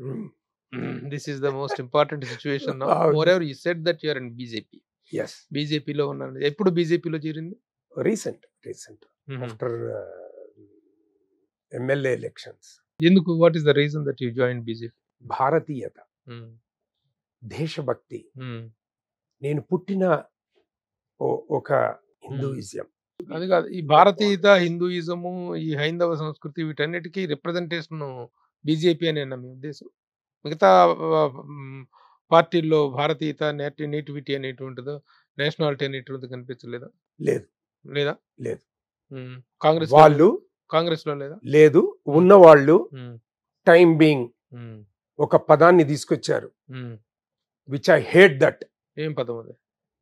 this is the most important situation అవును. Moreover you said that you're in BJP yes బీజేపీలో ఉన్నాను ఎప్పుడు బీజేపీలో చేరింది recent recent after MLA elections ఎందుకు what is the reason that you join BJP భారతీయత దేశభక్తి నేను పుట్టిన ఓ- ఒక హిందూయిజం అది కాదు ఈ భారతీయత హిందూయిజము ఈ హైందవ సంస్కృతి వీటన్నిటికీ రిప్రజెంటేషన్ బీజేపీ అనే నా మీ ఉద్దేశం మిగతా ఆ, మ్, పార్టీల్లో భారతీయత నేటి నేటివిటీ అనేటువంటిదో నేషనాలిటీ అనేటువంటిది కనిపించలేదా లేదు లేదా లేదు. మ్, కాంగ్రెస్ వాళ్ళు కాంగ్రెస్ లో లేదా లేదు ఉన్నవాళ్ళు మ్, టైం బీయింగ్ మ్, ఒక పదాన్ని తీసుకొచ్చారు మ్. విచ్ ఐ హేట్ దట్ ఏం పదం అది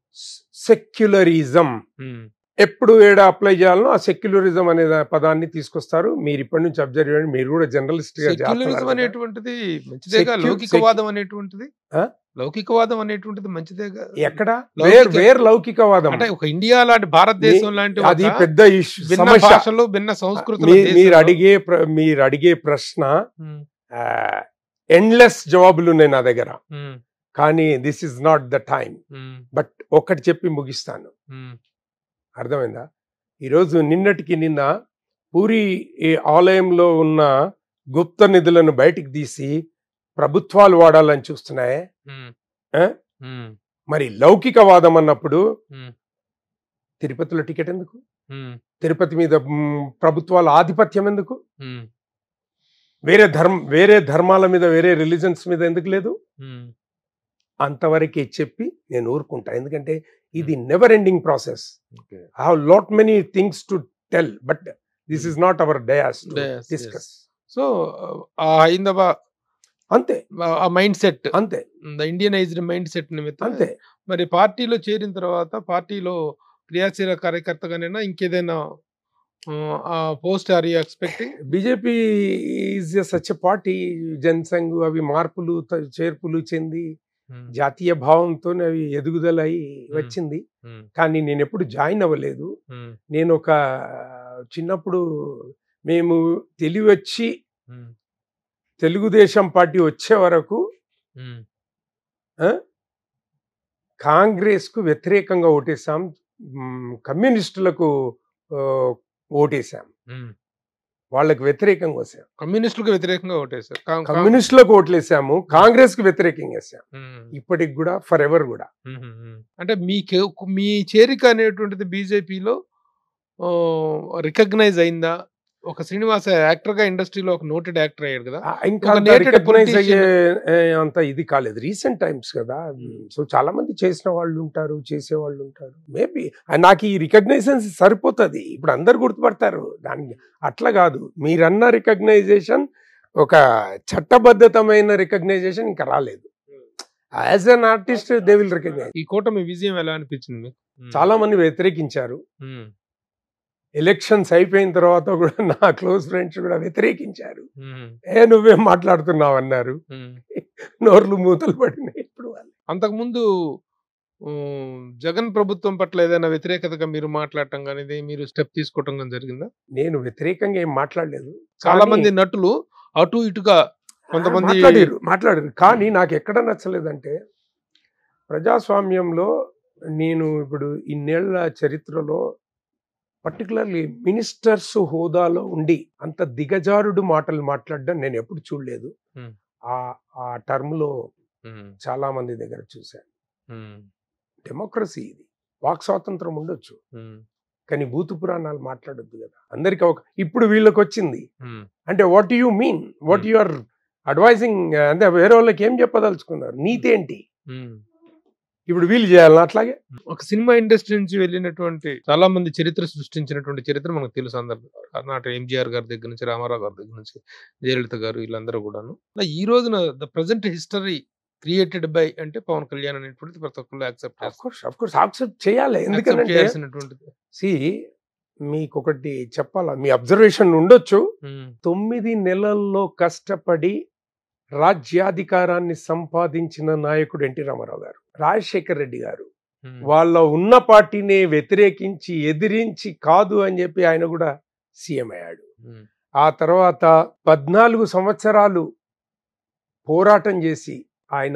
సెక్యులరిజం మ్, ఎప్పుడు ఏడ అప్లై చేయాలనో ఆ సెక్యులరిజం అనే దా- పదాన్ని తీసుకొస్తారు మీరు ఇప్పటి నుంచి అబ్జర్వ్ చేయండి మీరు కూడా జర్నలిస్ట్ గా సెక్యులరిజం చేస్తున్నారు కదా. అనేటువంటిది మంచిదేగా Secu- లౌకికవాదం అనేటువంటిది ఆ? లౌకికవాదం అనేటువంటిది మంచిదేగా ఎక్కడ లౌకిక- వేర్ వేర్ లౌకికవాదం అంటే ఒక ఇండియా లాంటి భారతదేశం లాంటి అది ఒక పెద్ద ఇష్యూ భిన్న సమస్య భాషలు భిన్న సంస్కృతుల మీ- మీరు దేశంలో- అడిగే ప్ర- మీరు అడిగే ప్రశ్న ఉమ్, ఎండ్లెస్ జవాబులు ఉన్నాయి నా దగ్గర ఉమ్, కానీ this is not the time um, but ఒకటి చెప్పి ముగిస్తాను ఉమ్, అర్థమైందా ఈరోజు నిన్నటికి నిన్న పూరి ఈ ఆలయంలో ఉన్న గుప్త నిధులను బయటికి తీసి ప్రభుత్వాలు వాడాలని చూస్తున్నాయే ఉమ్, ఆ? ఉమ్, మరి లౌకికవాదం అన్నప్పుడు ఉమ్, తిరుపతిలో టికెట్ ఎందుకు ఉమ్, తిరుపతి మీద మ్, ప్రభుత్వాల ఆధిపత్యం ఎందుకు ఉమ్, వేరే ధర్మ వేరే ధర్మాల మీద వేరే రిలీజన్స్ మీద ఎందుకు లేదు ఉమ్, అంతవరకే చెప్పి నేను ఊరుకుంటా ఎందుకంటే ఇది never ending process okay. I have lot many things to tell but this is not our dais Yes, discuss yes. So ఆ హైందవ అంతే ఆ- ఆ మైండ్ సెట్ అంతే ద ఇండియనైజ్డ్ మైండ్ సెట్ నిమిత్తం అంతే మరి పార్టీలో చేరిన తర్వాత పార్టీలో క్రియాశీల కార్యకర్తగానైనా ఇంకేదైనా post are you expecting BJP is such party Jansangh అవి మార్పులు త- చేర్పులు చెంది ఉమ్, జాతీయ భావంతో అవి ఎదుగుదల అయి వచ్చింది ఉమ్, కానీ నేను ఎప్పుడు జాయిన్ అవ్వలేదు ఉమ్, నేను ఒక చిన్నప్పుడు మేము తెలివి వచ్చి ఉమ్, తెలుగుదేశం పార్టీ వచ్చే వరకు ఉమ్, ఆ, కాంగ్రెస్కు వ్యతిరేకంగా ఓటేసాం మ్, కమ్యూనిస్టులకు ఆ, ఓటేసాం ఉమ్. వాళ్ళకి వ్యతిరేకంగా వచ్చాం కమ్యూనిస్టులకు వ్యతిరేకంగా ఓటేశారు కా- కా- కమ్యూనిస్టులకు ఓట్లేసాము కాంగ్రెస్ కు వ్యతిరేకంగా వేసాం ఉమ్, ఇప్పటికి కూడా ఫర్ ఎవర్ కూడా ఉమ్, ఉమ్. అంటే మీ కే- మీ చేరిక అనేటువంటిది బీజేపీలో రికగ్నైజ్ అయిందా ఒక శ్రీనివాస యాక్టర్ గా ఇండస్ట్రీలో ఒక నోటెడ్ యాక్టర్ అయ్యాడు కదా ఆ, ఇంకా ఒక అంత noted recognize politician. అయ్యే ఏ, అంత ఇది కాలేదు రీసెంట్ టైమ్స్ కదా సో చాలా మంది చేసిన వాళ్ళు ఉంటారు చేసే వాళ్ళు ఉంటారు మేబీ నాకు ఈ రికగ్నైజేషన్ సరిపోతుంది ఇప్పుడు అందరు గుర్తుపడతారు దానికి అట్లా కాదు మీరన్న రికగ్నైజేషన్ ఒక చట్టబద్ధతమైన రికగ్నైజేషన్ ఇంకా రాలేదు as an artist they will recognise ఈ కూటమి విజయం ఎలా అనిపించింది మీకు ఉమ్, చాలా మంది వ్యతిరేకించారు ఉమ్, ఎలక్షన్స్ అయిపోయిన తర్వాత కూడా నా క్లోజ్ ఫ్రెండ్స్ కూడా వ్యతిరేకించారు ఉమ్, ఏ నువ్వేం మాట్లాడుతున్నావు అన్నారు ఉమ్. నోర్లు మూతలు పడినాయి ఇప్పుడు వాళ్ళు అంతకుముందు ఉమ్, జగన్ ప్రభుత్వం పట్ల ఏదైనా వ్యతిరేకతగా మీరు మాట్లాడటం కానీ ఇది మీరు స్టెప్ తీసుకోవటం కానీ జరిగిందా నేను వ్యతిరేకంగా ఏం మాట్లాడలేదు చాలా కానీ- మంది నటులు అటు ఇటుగా కొంతమంది- మాట్లాడారు మాట్లాడారు కానీ నాకు ఎక్కడ నచ్చలేదంటే ప్రజాస్వామ్యంలో నేను ఇప్పుడు ఇన్నేళ్ల చరిత్రలో పర్టికులర్లీ మినిస్టర్స్ హోదాలో ఉండి అంత దిగజారుడు మాటలు మాట్లాడడం నేను ఎప్పుడు చూడలేదు Hmm. ఆ ఆ టర్మ్ లో ఉమ్, చాలా మంది దగ్గర చూశాను ఉమ్, డెమోక్రసీ ఇది వాక్ స్వాతంత్రం ఉండొచ్చు ఉమ్, కానీ భూతు పురాణాలు మాట్లాడొద్దు కదా అందరికి ఒక ఇప్పుడు వీళ్ళకి వచ్చింది ఉమ్, అంటే what you mean what Hmm. You are advising అంటే వేరే వాళ్ళకి ఏం చెప్పదలుచుకున్నారు నీతి ఏంటి ఉమ్. ఇప్పుడు వీళ్ళు చేయాలి అట్లాగే ఒక సినిమా ఇండస్ట్రీ నుంచి వెళ్ళినటువంటి చాలా మంది చరిత్ర సృష్టించినటువంటి చరిత్ర మనకు తెలుసు అందరు నాటి ఎంజిఆర్ గారి దగ్గర నుంచి రామారావు గారి దగ్గర నుంచి జయలలిత గారు వీళ్ళందరూ కూడాను అలా ఈ రోజున the present history created by అంటే పవన్ కళ్యాణ్ అనేటువంటిది ప్రతి ఒక్కరు accept of course of course accept చేయాలి ఎందుకంటే చేయాల్సినటువంటిది సి మీకు ఒకటి చెప్పాలా మీ అబ్జర్వేషన్ ఉండొచ్చు ఉమ్, తొమ్మిది నెలల్లో కష్టపడి రాజ్యాధికారాన్ని సంపాదించిన నాయకుడు ఎన్టీ రామారావు గారు రాజశేఖర్ రెడ్డి గారు ఉమ్, వాళ్ళ ఉన్న పార్టీని వ్యతిరేకించి ఎదిరించి కాదు అని చెప్పి ఆయన కూడా సీఎం అయ్యాడు ఉమ్, ఆ తర్వాత పద్నాలుగు సంవత్సరాలు పోరాటం చేసి ఆయన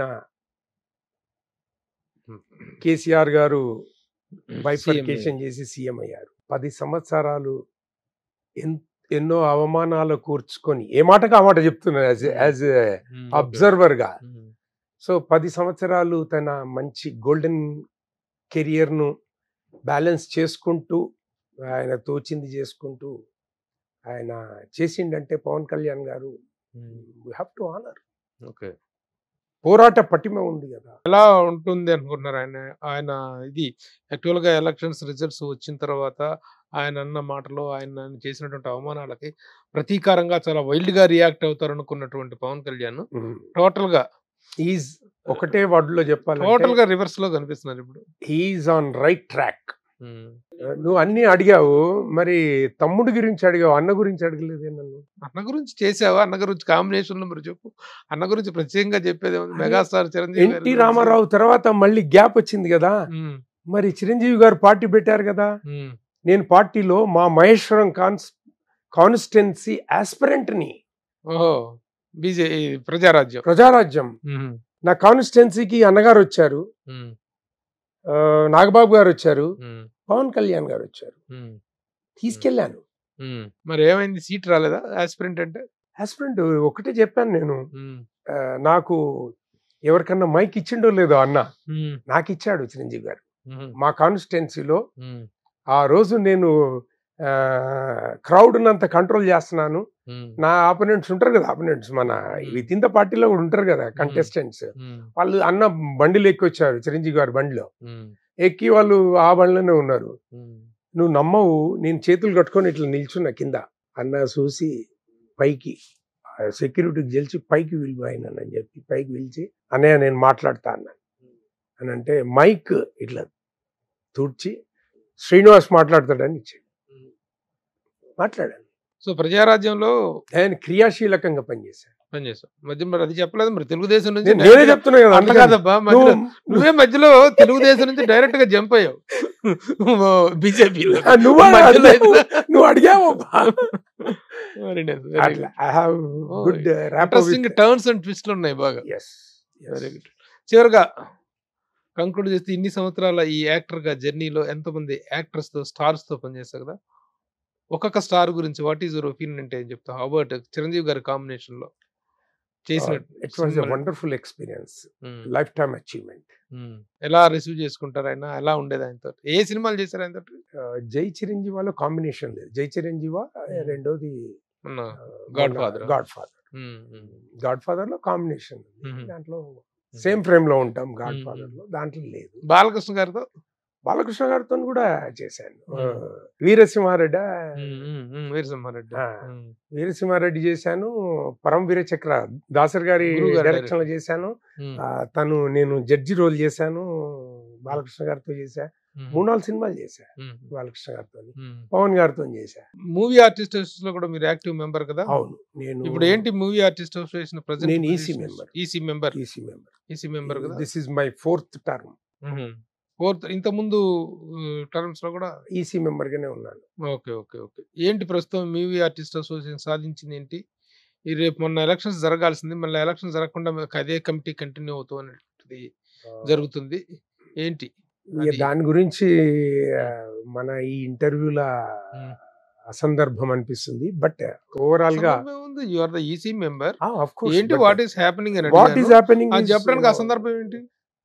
కేసీఆర్ గారు బైఫర్కేషన్ చేసి సీఎం అయ్యారు పది సంవత్సరాలు ఎన్- ఎన్నో అవమానాలు కూర్చుకొని ఏ మాటకు ఆ మాట చెప్తున్నాను యాజ్ యాజ్ ఉమ్, అబ్జర్వర్ గా ఉమ్, సో పది సంవత్సరాలు తన మంచి గోల్డెన్ కెరియర్ను బ్యాలెన్స్ చేసుకుంటూ ఆయన తోచింది చేసుకుంటూ ఆయన చేసిండంటే Pawan Kalyan garu um, we have to honour okay పోరాట పటిమ ఉంది కదా ఎలా ఉంటుంది అనుకుంటున్నారు ఆయన ఆయన ఇది యాక్చువల్ గా ఎలక్షన్స్ రిజల్ట్స్ వచ్చిన తర్వాత ఆయన అన్న మాటలు ఆయన చేసినటువంటి అవమానాలకి ప్రతీకారంగా చాలా వైల్డ్ గా రియాక్ట్ అవుతారు అనుకున్నటువంటి పవన్ కళ్యాణ్ టోటల్ గా ఈజ్ ఒకటే వర్డ్లో టోటల్ చెప్పాలంటే గా రివర్స్ లో కనిపిస్తున్నారు ఇప్పుడు he's on right track um. నువ్వు అన్ని అడిగావు మరి తమ్ముడి గురించి అడిగావు అన్న గురించి అడగలేదే నన్ను అన్న గురించి చేసావా అన్న గురించి కాంబినేషన్ లో మరి చెప్పు అన్న గురించి ప్రత్యేకంగా చెప్పేది ఉంది అదే. మెగాస్టార్ చిరంజీవి గారి ఎన్టీ గురించి. రామారావు తర్వాత మళ్ళీ గ్యాప్ వచ్చింది కదా ఉమ్, మరి చిరంజీవి గారు పార్టీ పెట్టారు కదా ఉమ్, నేను పార్టీలో మా మహేశ్వరం కాన్స్ కాన్స్టిట్యున్సీ ఆస్పిరెంట్ ని ఓహో బీజే ప్రజారాజ్యం ప్రజారాజ్యం ఉమ్, నా కాన్స్టిట్యున్సీకి అన్నగారు వచ్చారు ఉమ్, ఆ, నాగబాబు గారు వచ్చారు ఉమ్, పవన్ కళ్యాణ్ గారు వచ్చారు ఉమ్, తీసుకెళ్లాను ఉమ్. మరి ఏమైంది సీట్ రాలేదా ఆస్పిరెంట్ అంటే ఆస్పిరెంట్ ఒకటే చెప్పాను నేను ఉమ్, ఆ, నాకు ఎవరికన్నా మైక్ ఇచ్చిండో లేదో అన్న ఉమ్, నాకు ఇచ్చాడు చిరంజీవి గారు ఉమ్, మా కాన్స్టిట్యున్సీలో ఉమ్, ఆ రోజు నేను క్రౌడ్ అంత కంట్రోల్ చేస్తున్నాను ఉమ్, నా ఆపోనెంట్స్ ఉంటారు కదా ఆపోనెంట్స్ మన విత్ ఇన్ ద పార్టీలో కూడా ఉంటారు కదా కంటెస్టెంట్స్ ఉమ్, వాళ్ళు అన్న బండిలో ఎక్కి వచ్చారు చిరంజీవి గారి బండిలో ఉమ్, ఎక్కి వాళ్ళు ఆ బండిలోనే ఉన్నారు ఉమ్, నువ్వు నమ్మవు నేను చేతులు కట్టుకొని ఇట్లా నిల్చున్నా కింద అన్న చూసి పైకి సెక్యూరిటీకి గెలిచి పైకి విలువ అని చెప్పి పైకి పిలిచి అన్నయ్య నేను మాట్లాడతా అన్న అని అంటే మైక్ ఇట్లా తుడ్చి శ్రీనివాస్ మాట్లాడతాడని ఇచ్చాడు మాట్లాడాను సో ప్రజారాజ్యంలో ఆయన క్రియాశీలకంగా పనిచేశాడు పనిచేసావు మధ్య మరి అది చెప్పలేదు మరి తెలుగుదేశం నుంచి నేను నేనే direct గా- చెప్తున్నా కదా అట్లా అందుకని. కాదబ్బా మధ్యలో నువ్వు- నువ్వే మధ్యలో తెలుగుదేశం నుంచి డైరెక్ట్ గా జంప్ అయ్యావు బీజేపీ ఆ, నువ్వు అడిగావు. నువ్వు అడిగావు అట్లా I have Oh, good interesting turns and ట్విస్ట్లు ఉన్నాయి బాగా వెరీ గుడ్ చివరిగా కంక్లూడ్ చేస్తే ఇన్ని సంవత్సరాల ఈ యాక్టర్ గా జర్నీలో ఎంతమంది యాక్టర్స్ తో స్టార్స్ తో పనిచేస్తావు కదా ఒక్కొక్క స్టార్ గురించి వాట్ ఈస్ యువర్ ఒపీనియన్ అంటే ఏం చెప్తావు అబౌట్ చిరంజీవి గారి కాంబినేషన్ లో చేసిన ఇట్ వాజ్ ఎ సినిమాలు. Wonderful experience um, life time achievement um. ఎలా రిసీవ్ చేసుకుంటారు ఆయన ఎలా ఉండేది ఆయనతో ఏ సినిమాలు చేశారు ఆయనతో జై చిరంజీవాలో కాంబినేషన్ లేదు జై చిరంజీవ రెండోది God Father. Godfather Godfather లో కాంబినేషన్ Mhm. దాంట్లో సేమ్ ఫ్రేమ్ లో ఉంటాం గాడ్ Mhm. ఫాదర్ లో దాంట్లో లేదు బాలకృష్ణ గారితో బాలకృష్ణ గారితో కూడా చేశాను Mhm. ఆ, వీరసింహారెడ్డి వీరసింహారెడ్డి ఆ. వీరసింహారెడ్డి చేశాను పరం వీరచక్ర దాసర్ గారి గురువు గారి డైరెక్షన్ లో చేశాను ఆ, తను నేను జడ్జి రోల్ చేశాను బాలకృష్ణ గారితో చేశా మూడు నాలుగు సినిమాలు చేశా బాలకృష్ణ గారితో పవన్ గారితో చేశా మూవీ ఆర్టిస్ట్ లో కూడా మీరు యాక్టివ్ మెంబర్ కదా అవును నేను ఇప్పుడు ఏంటి మూవీ ఆర్టిస్ట్ అసోసియేషన్ ప్రెసెంట్ నేను EC member. EC member EC member EC member కదా this is my fourth term fourth ఇంత ముందు టర్మ్స్ లో కూడా ఈసీ మెంబర్ గానే ఉన్నాను ఓకే ఓకే ఓకే ఏంటి ప్రస్తుతం మూవీ ఆర్టిస్ట్ అసోసియేషన్ సాధించింది ఏంటి ఈ రేపు మొన్న ఎలక్షన్స్ జరగాల్సింది మళ్ళీ ఎలక్షన్ జరగకుండా మనకు అదే కమిటీ కంటిన్యూ అవుతూ అనేటువంటిది జరుగుతుంది ఏంటి ఇక అది- దాని గురించి ఆ, మన ఈ ఇంటర్వ్యూల Hmm. అసందర్భం అనిపిస్తుంది బట్ ఓవరాల్ గా ఉంది you are the EC member of course ఏంటి వాట్ ఈస్ హ్యాపెనింగ్ అని వాట్ ఈస్ హ్యాపెనింగ్ అది చెప్పడానికి అసందర్భం ఏంటి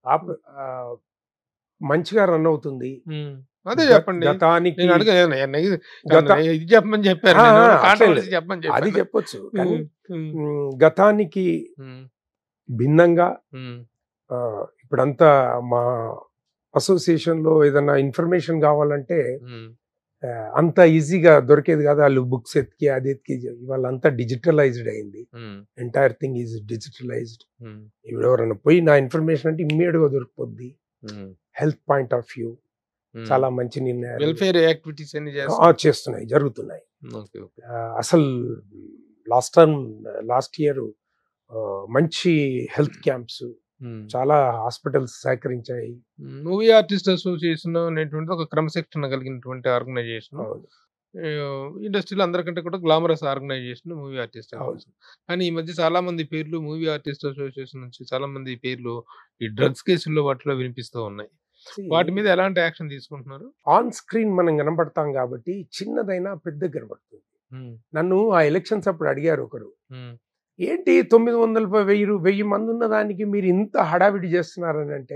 మంచిగా రన్ అవుతుంది అదే గ- చెప్పండి గతానికి నేను అడిగా గత- ఇది చెప్పమని చెప్పారు ఆ, నేను. ఆ, Controversy అట్లేదు. చెప్పమని అది చెప్పాను చెప్పొచ్చు కానీ ఉమ్, మ్, గతానికి ఉమ్, భిన్నంగా ఉమ్, ఆ, ఇప్పుడంతా మా అసోసియేషన్ లో ఏదైనా ఇన్ఫర్మేషన్ కావాలంటే ఉమ్, ఆ, అంత ఈజీగా దొరికేది కాదు వాళ్ళు బుక్స్ ఎత్తికి అది ఎత్తికి ఇవాళ అంతా డిజిటలైజ్డ్ అయింది um, entire thing is digitalized um, ఇప్పుడు ఎవరైనా పోయి నా ఇన్ఫర్మేషన్ అంటే ఇమ్మీడియట్ గా దొరికిపోద్ది um, health point of view um. చాలా మంచి నిర్ణయాలు వెల్ఫేర్ యాక్టివిటీస్ అన్ని ఆ, చేస్తారు చేస్తున్నాయి జరుగుతున్నాయి ఓకే ఓకే ఆ, అసలు లాస్ట్ టైం లాస్ట్ ఇయర్ మంచి హెల్త్ క్యాంప్స్ ఉమ్. చాలా హాస్పిటల్స్ సహకరించాయి మూవీ ఆర్టిస్ట్ అసోసియేషన్ అనేటువంటిది ఒక క్రమశిక్షణ కలిగినటువంటి ఆర్గనైజేషన్ అవును. ఇండస్ట్రీలో అందరికంటే కూడా గ్లామరస్ ఆర్గనైజేషన్ మూవీ ఆర్టిస్ట్ అవును. కానీ ఈ మధ్య చాలా మంది పేర్లు మూవీ ఆర్టిస్ట్ అసోసియేషన్ నుంచి చాలా మంది పేర్లు ఈ డ్రగ్స్ కేసుల్లో వాటిలో వినిపిస్తూ ఉన్నాయి వాటి మీద ఎలాంటి యాక్షన్ తీసుకుంటున్నారు ఆన్ స్క్రీన్ మనం కనబడతాం కాబట్టి చిన్నదైనా పెద్ద కనబడుతుంది ఉమ్, నన్ను ఆ ఎలక్షన్స్ అప్పుడు అడిగారు ఒకరు ఉమ్, ఏంటి తొమ్మిది వందల ప- వెయ్యి రూ- వెయ్యి మంది ఉన్న దానికి మీరు ఇంత హడావిడి చేస్తున్నారని అంటే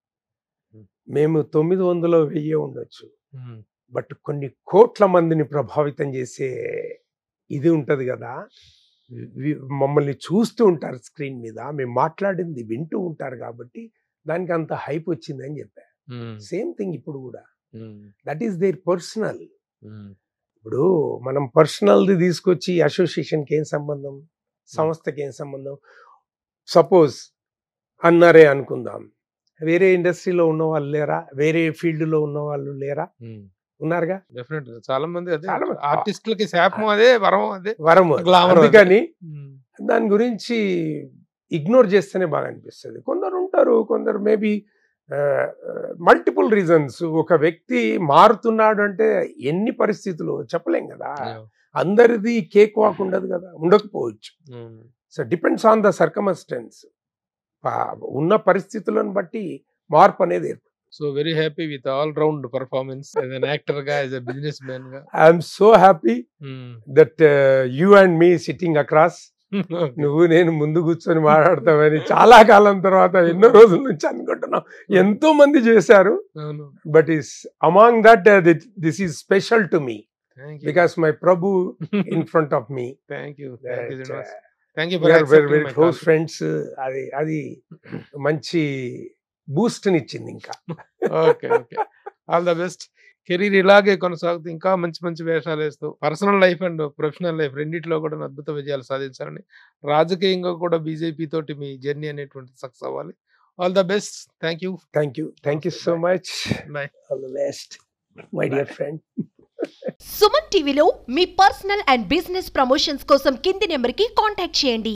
మేము తొమ్మిది వందల వెయ్యి ఉండొచ్చు ఉమ్, బట్ కొన్ని కోట్ల మందిని ప్రభావితం చేసే ఇది ఉంటది కదా వి- మమ్మల్ని చూస్తూ ఉంటారు స్క్రీన్ మీద మేము మాట్లాడింది వింటూ ఉంటారు కాబట్టి దానికి అంత హైప్ వచ్చిందని చెప్పా ఉమ్, సేమ్ థింగ్ ఇప్పుడు కూడా um, that is their personal um, ఇప్పుడు మనం పర్సనల్ది తీసుకొచ్చి అసోసియేషన్కి ఏం సంబంధం సంస్థకి ఏం సంబంధం సపోజ్ అన్నారే అనుకుందాం వేరే ఇండస్ట్రీలో ఉన్న వాళ్ళు లేరా వేరే ఫీల్డ్లో ఉన్న వాళ్ళు లేరా ఉమ్. ఉన్నారుగా డెఫినెట్ గా చాలా మంది అదే చాలా మంది. ఆర్టిస్టులకి శాపం అదే వరం అదే వరం అది. Glamour అది. అందుకని ఉమ్, దాని గురించి ఇగ్నోర్ చేస్తేనే బాగా అనిపిస్తుంది కొందరు ఉంటారు కొందరు మేబీ మల్టిపుల్ రీజన్స్ ఒక వ్యక్తి మారుతున్నాడు అంటే ఎన్ని పరిస్థితులు చెప్పలేం కదా yeah. అందరిది కేక్ వాక్ ఉండదు కదా ఉండకపోవచ్చు um. So depends on the circumstance ఉన్న పరిస్థితులను బట్టి మార్పు అనేది ఏర్పడుతుంది so very happy with all round performance as an actor గా యాజ్ అ బిజినెస్ మ్యాన్ గా I'm so happy that you and me sitting across నువ్వు నేను ముందు కూర్చొని మాట్లాడతామని చాలా కాలం తర్వాత ఎన్నో రోజుల నుంచి అనుకుంటున్నాం ఎంతో మంది చేశారు అవును but is among that this is special to me thank you because my Prabhu in front of me thank you thank you thank you very very close friends అది అది మంచి బూస్ట్ ఇచ్చింది ఇంకా okay okay all the best career ఇలాగే కొనసాగుతూ ఇంకా మంచి మంచి వేషాలు వేస్తూ personal life and professional life రెండిట్లో కూడా అద్భుత విజయాలు సాధించాలని రాజకీయంగా కూడా బీజేపీ తోటి మీ జర్నీ అనేటువంటి సక్సెస్ అవ్వాలి all the best thank you thank you thank you so much bye all the best my dear friend Suman టీవీలో మీ పర్సనల్ అండ్ బిజినెస్ ప్రమోషన్స్ కోసం కింది నెంబర్కి కాంటాక్ట్ చేయండి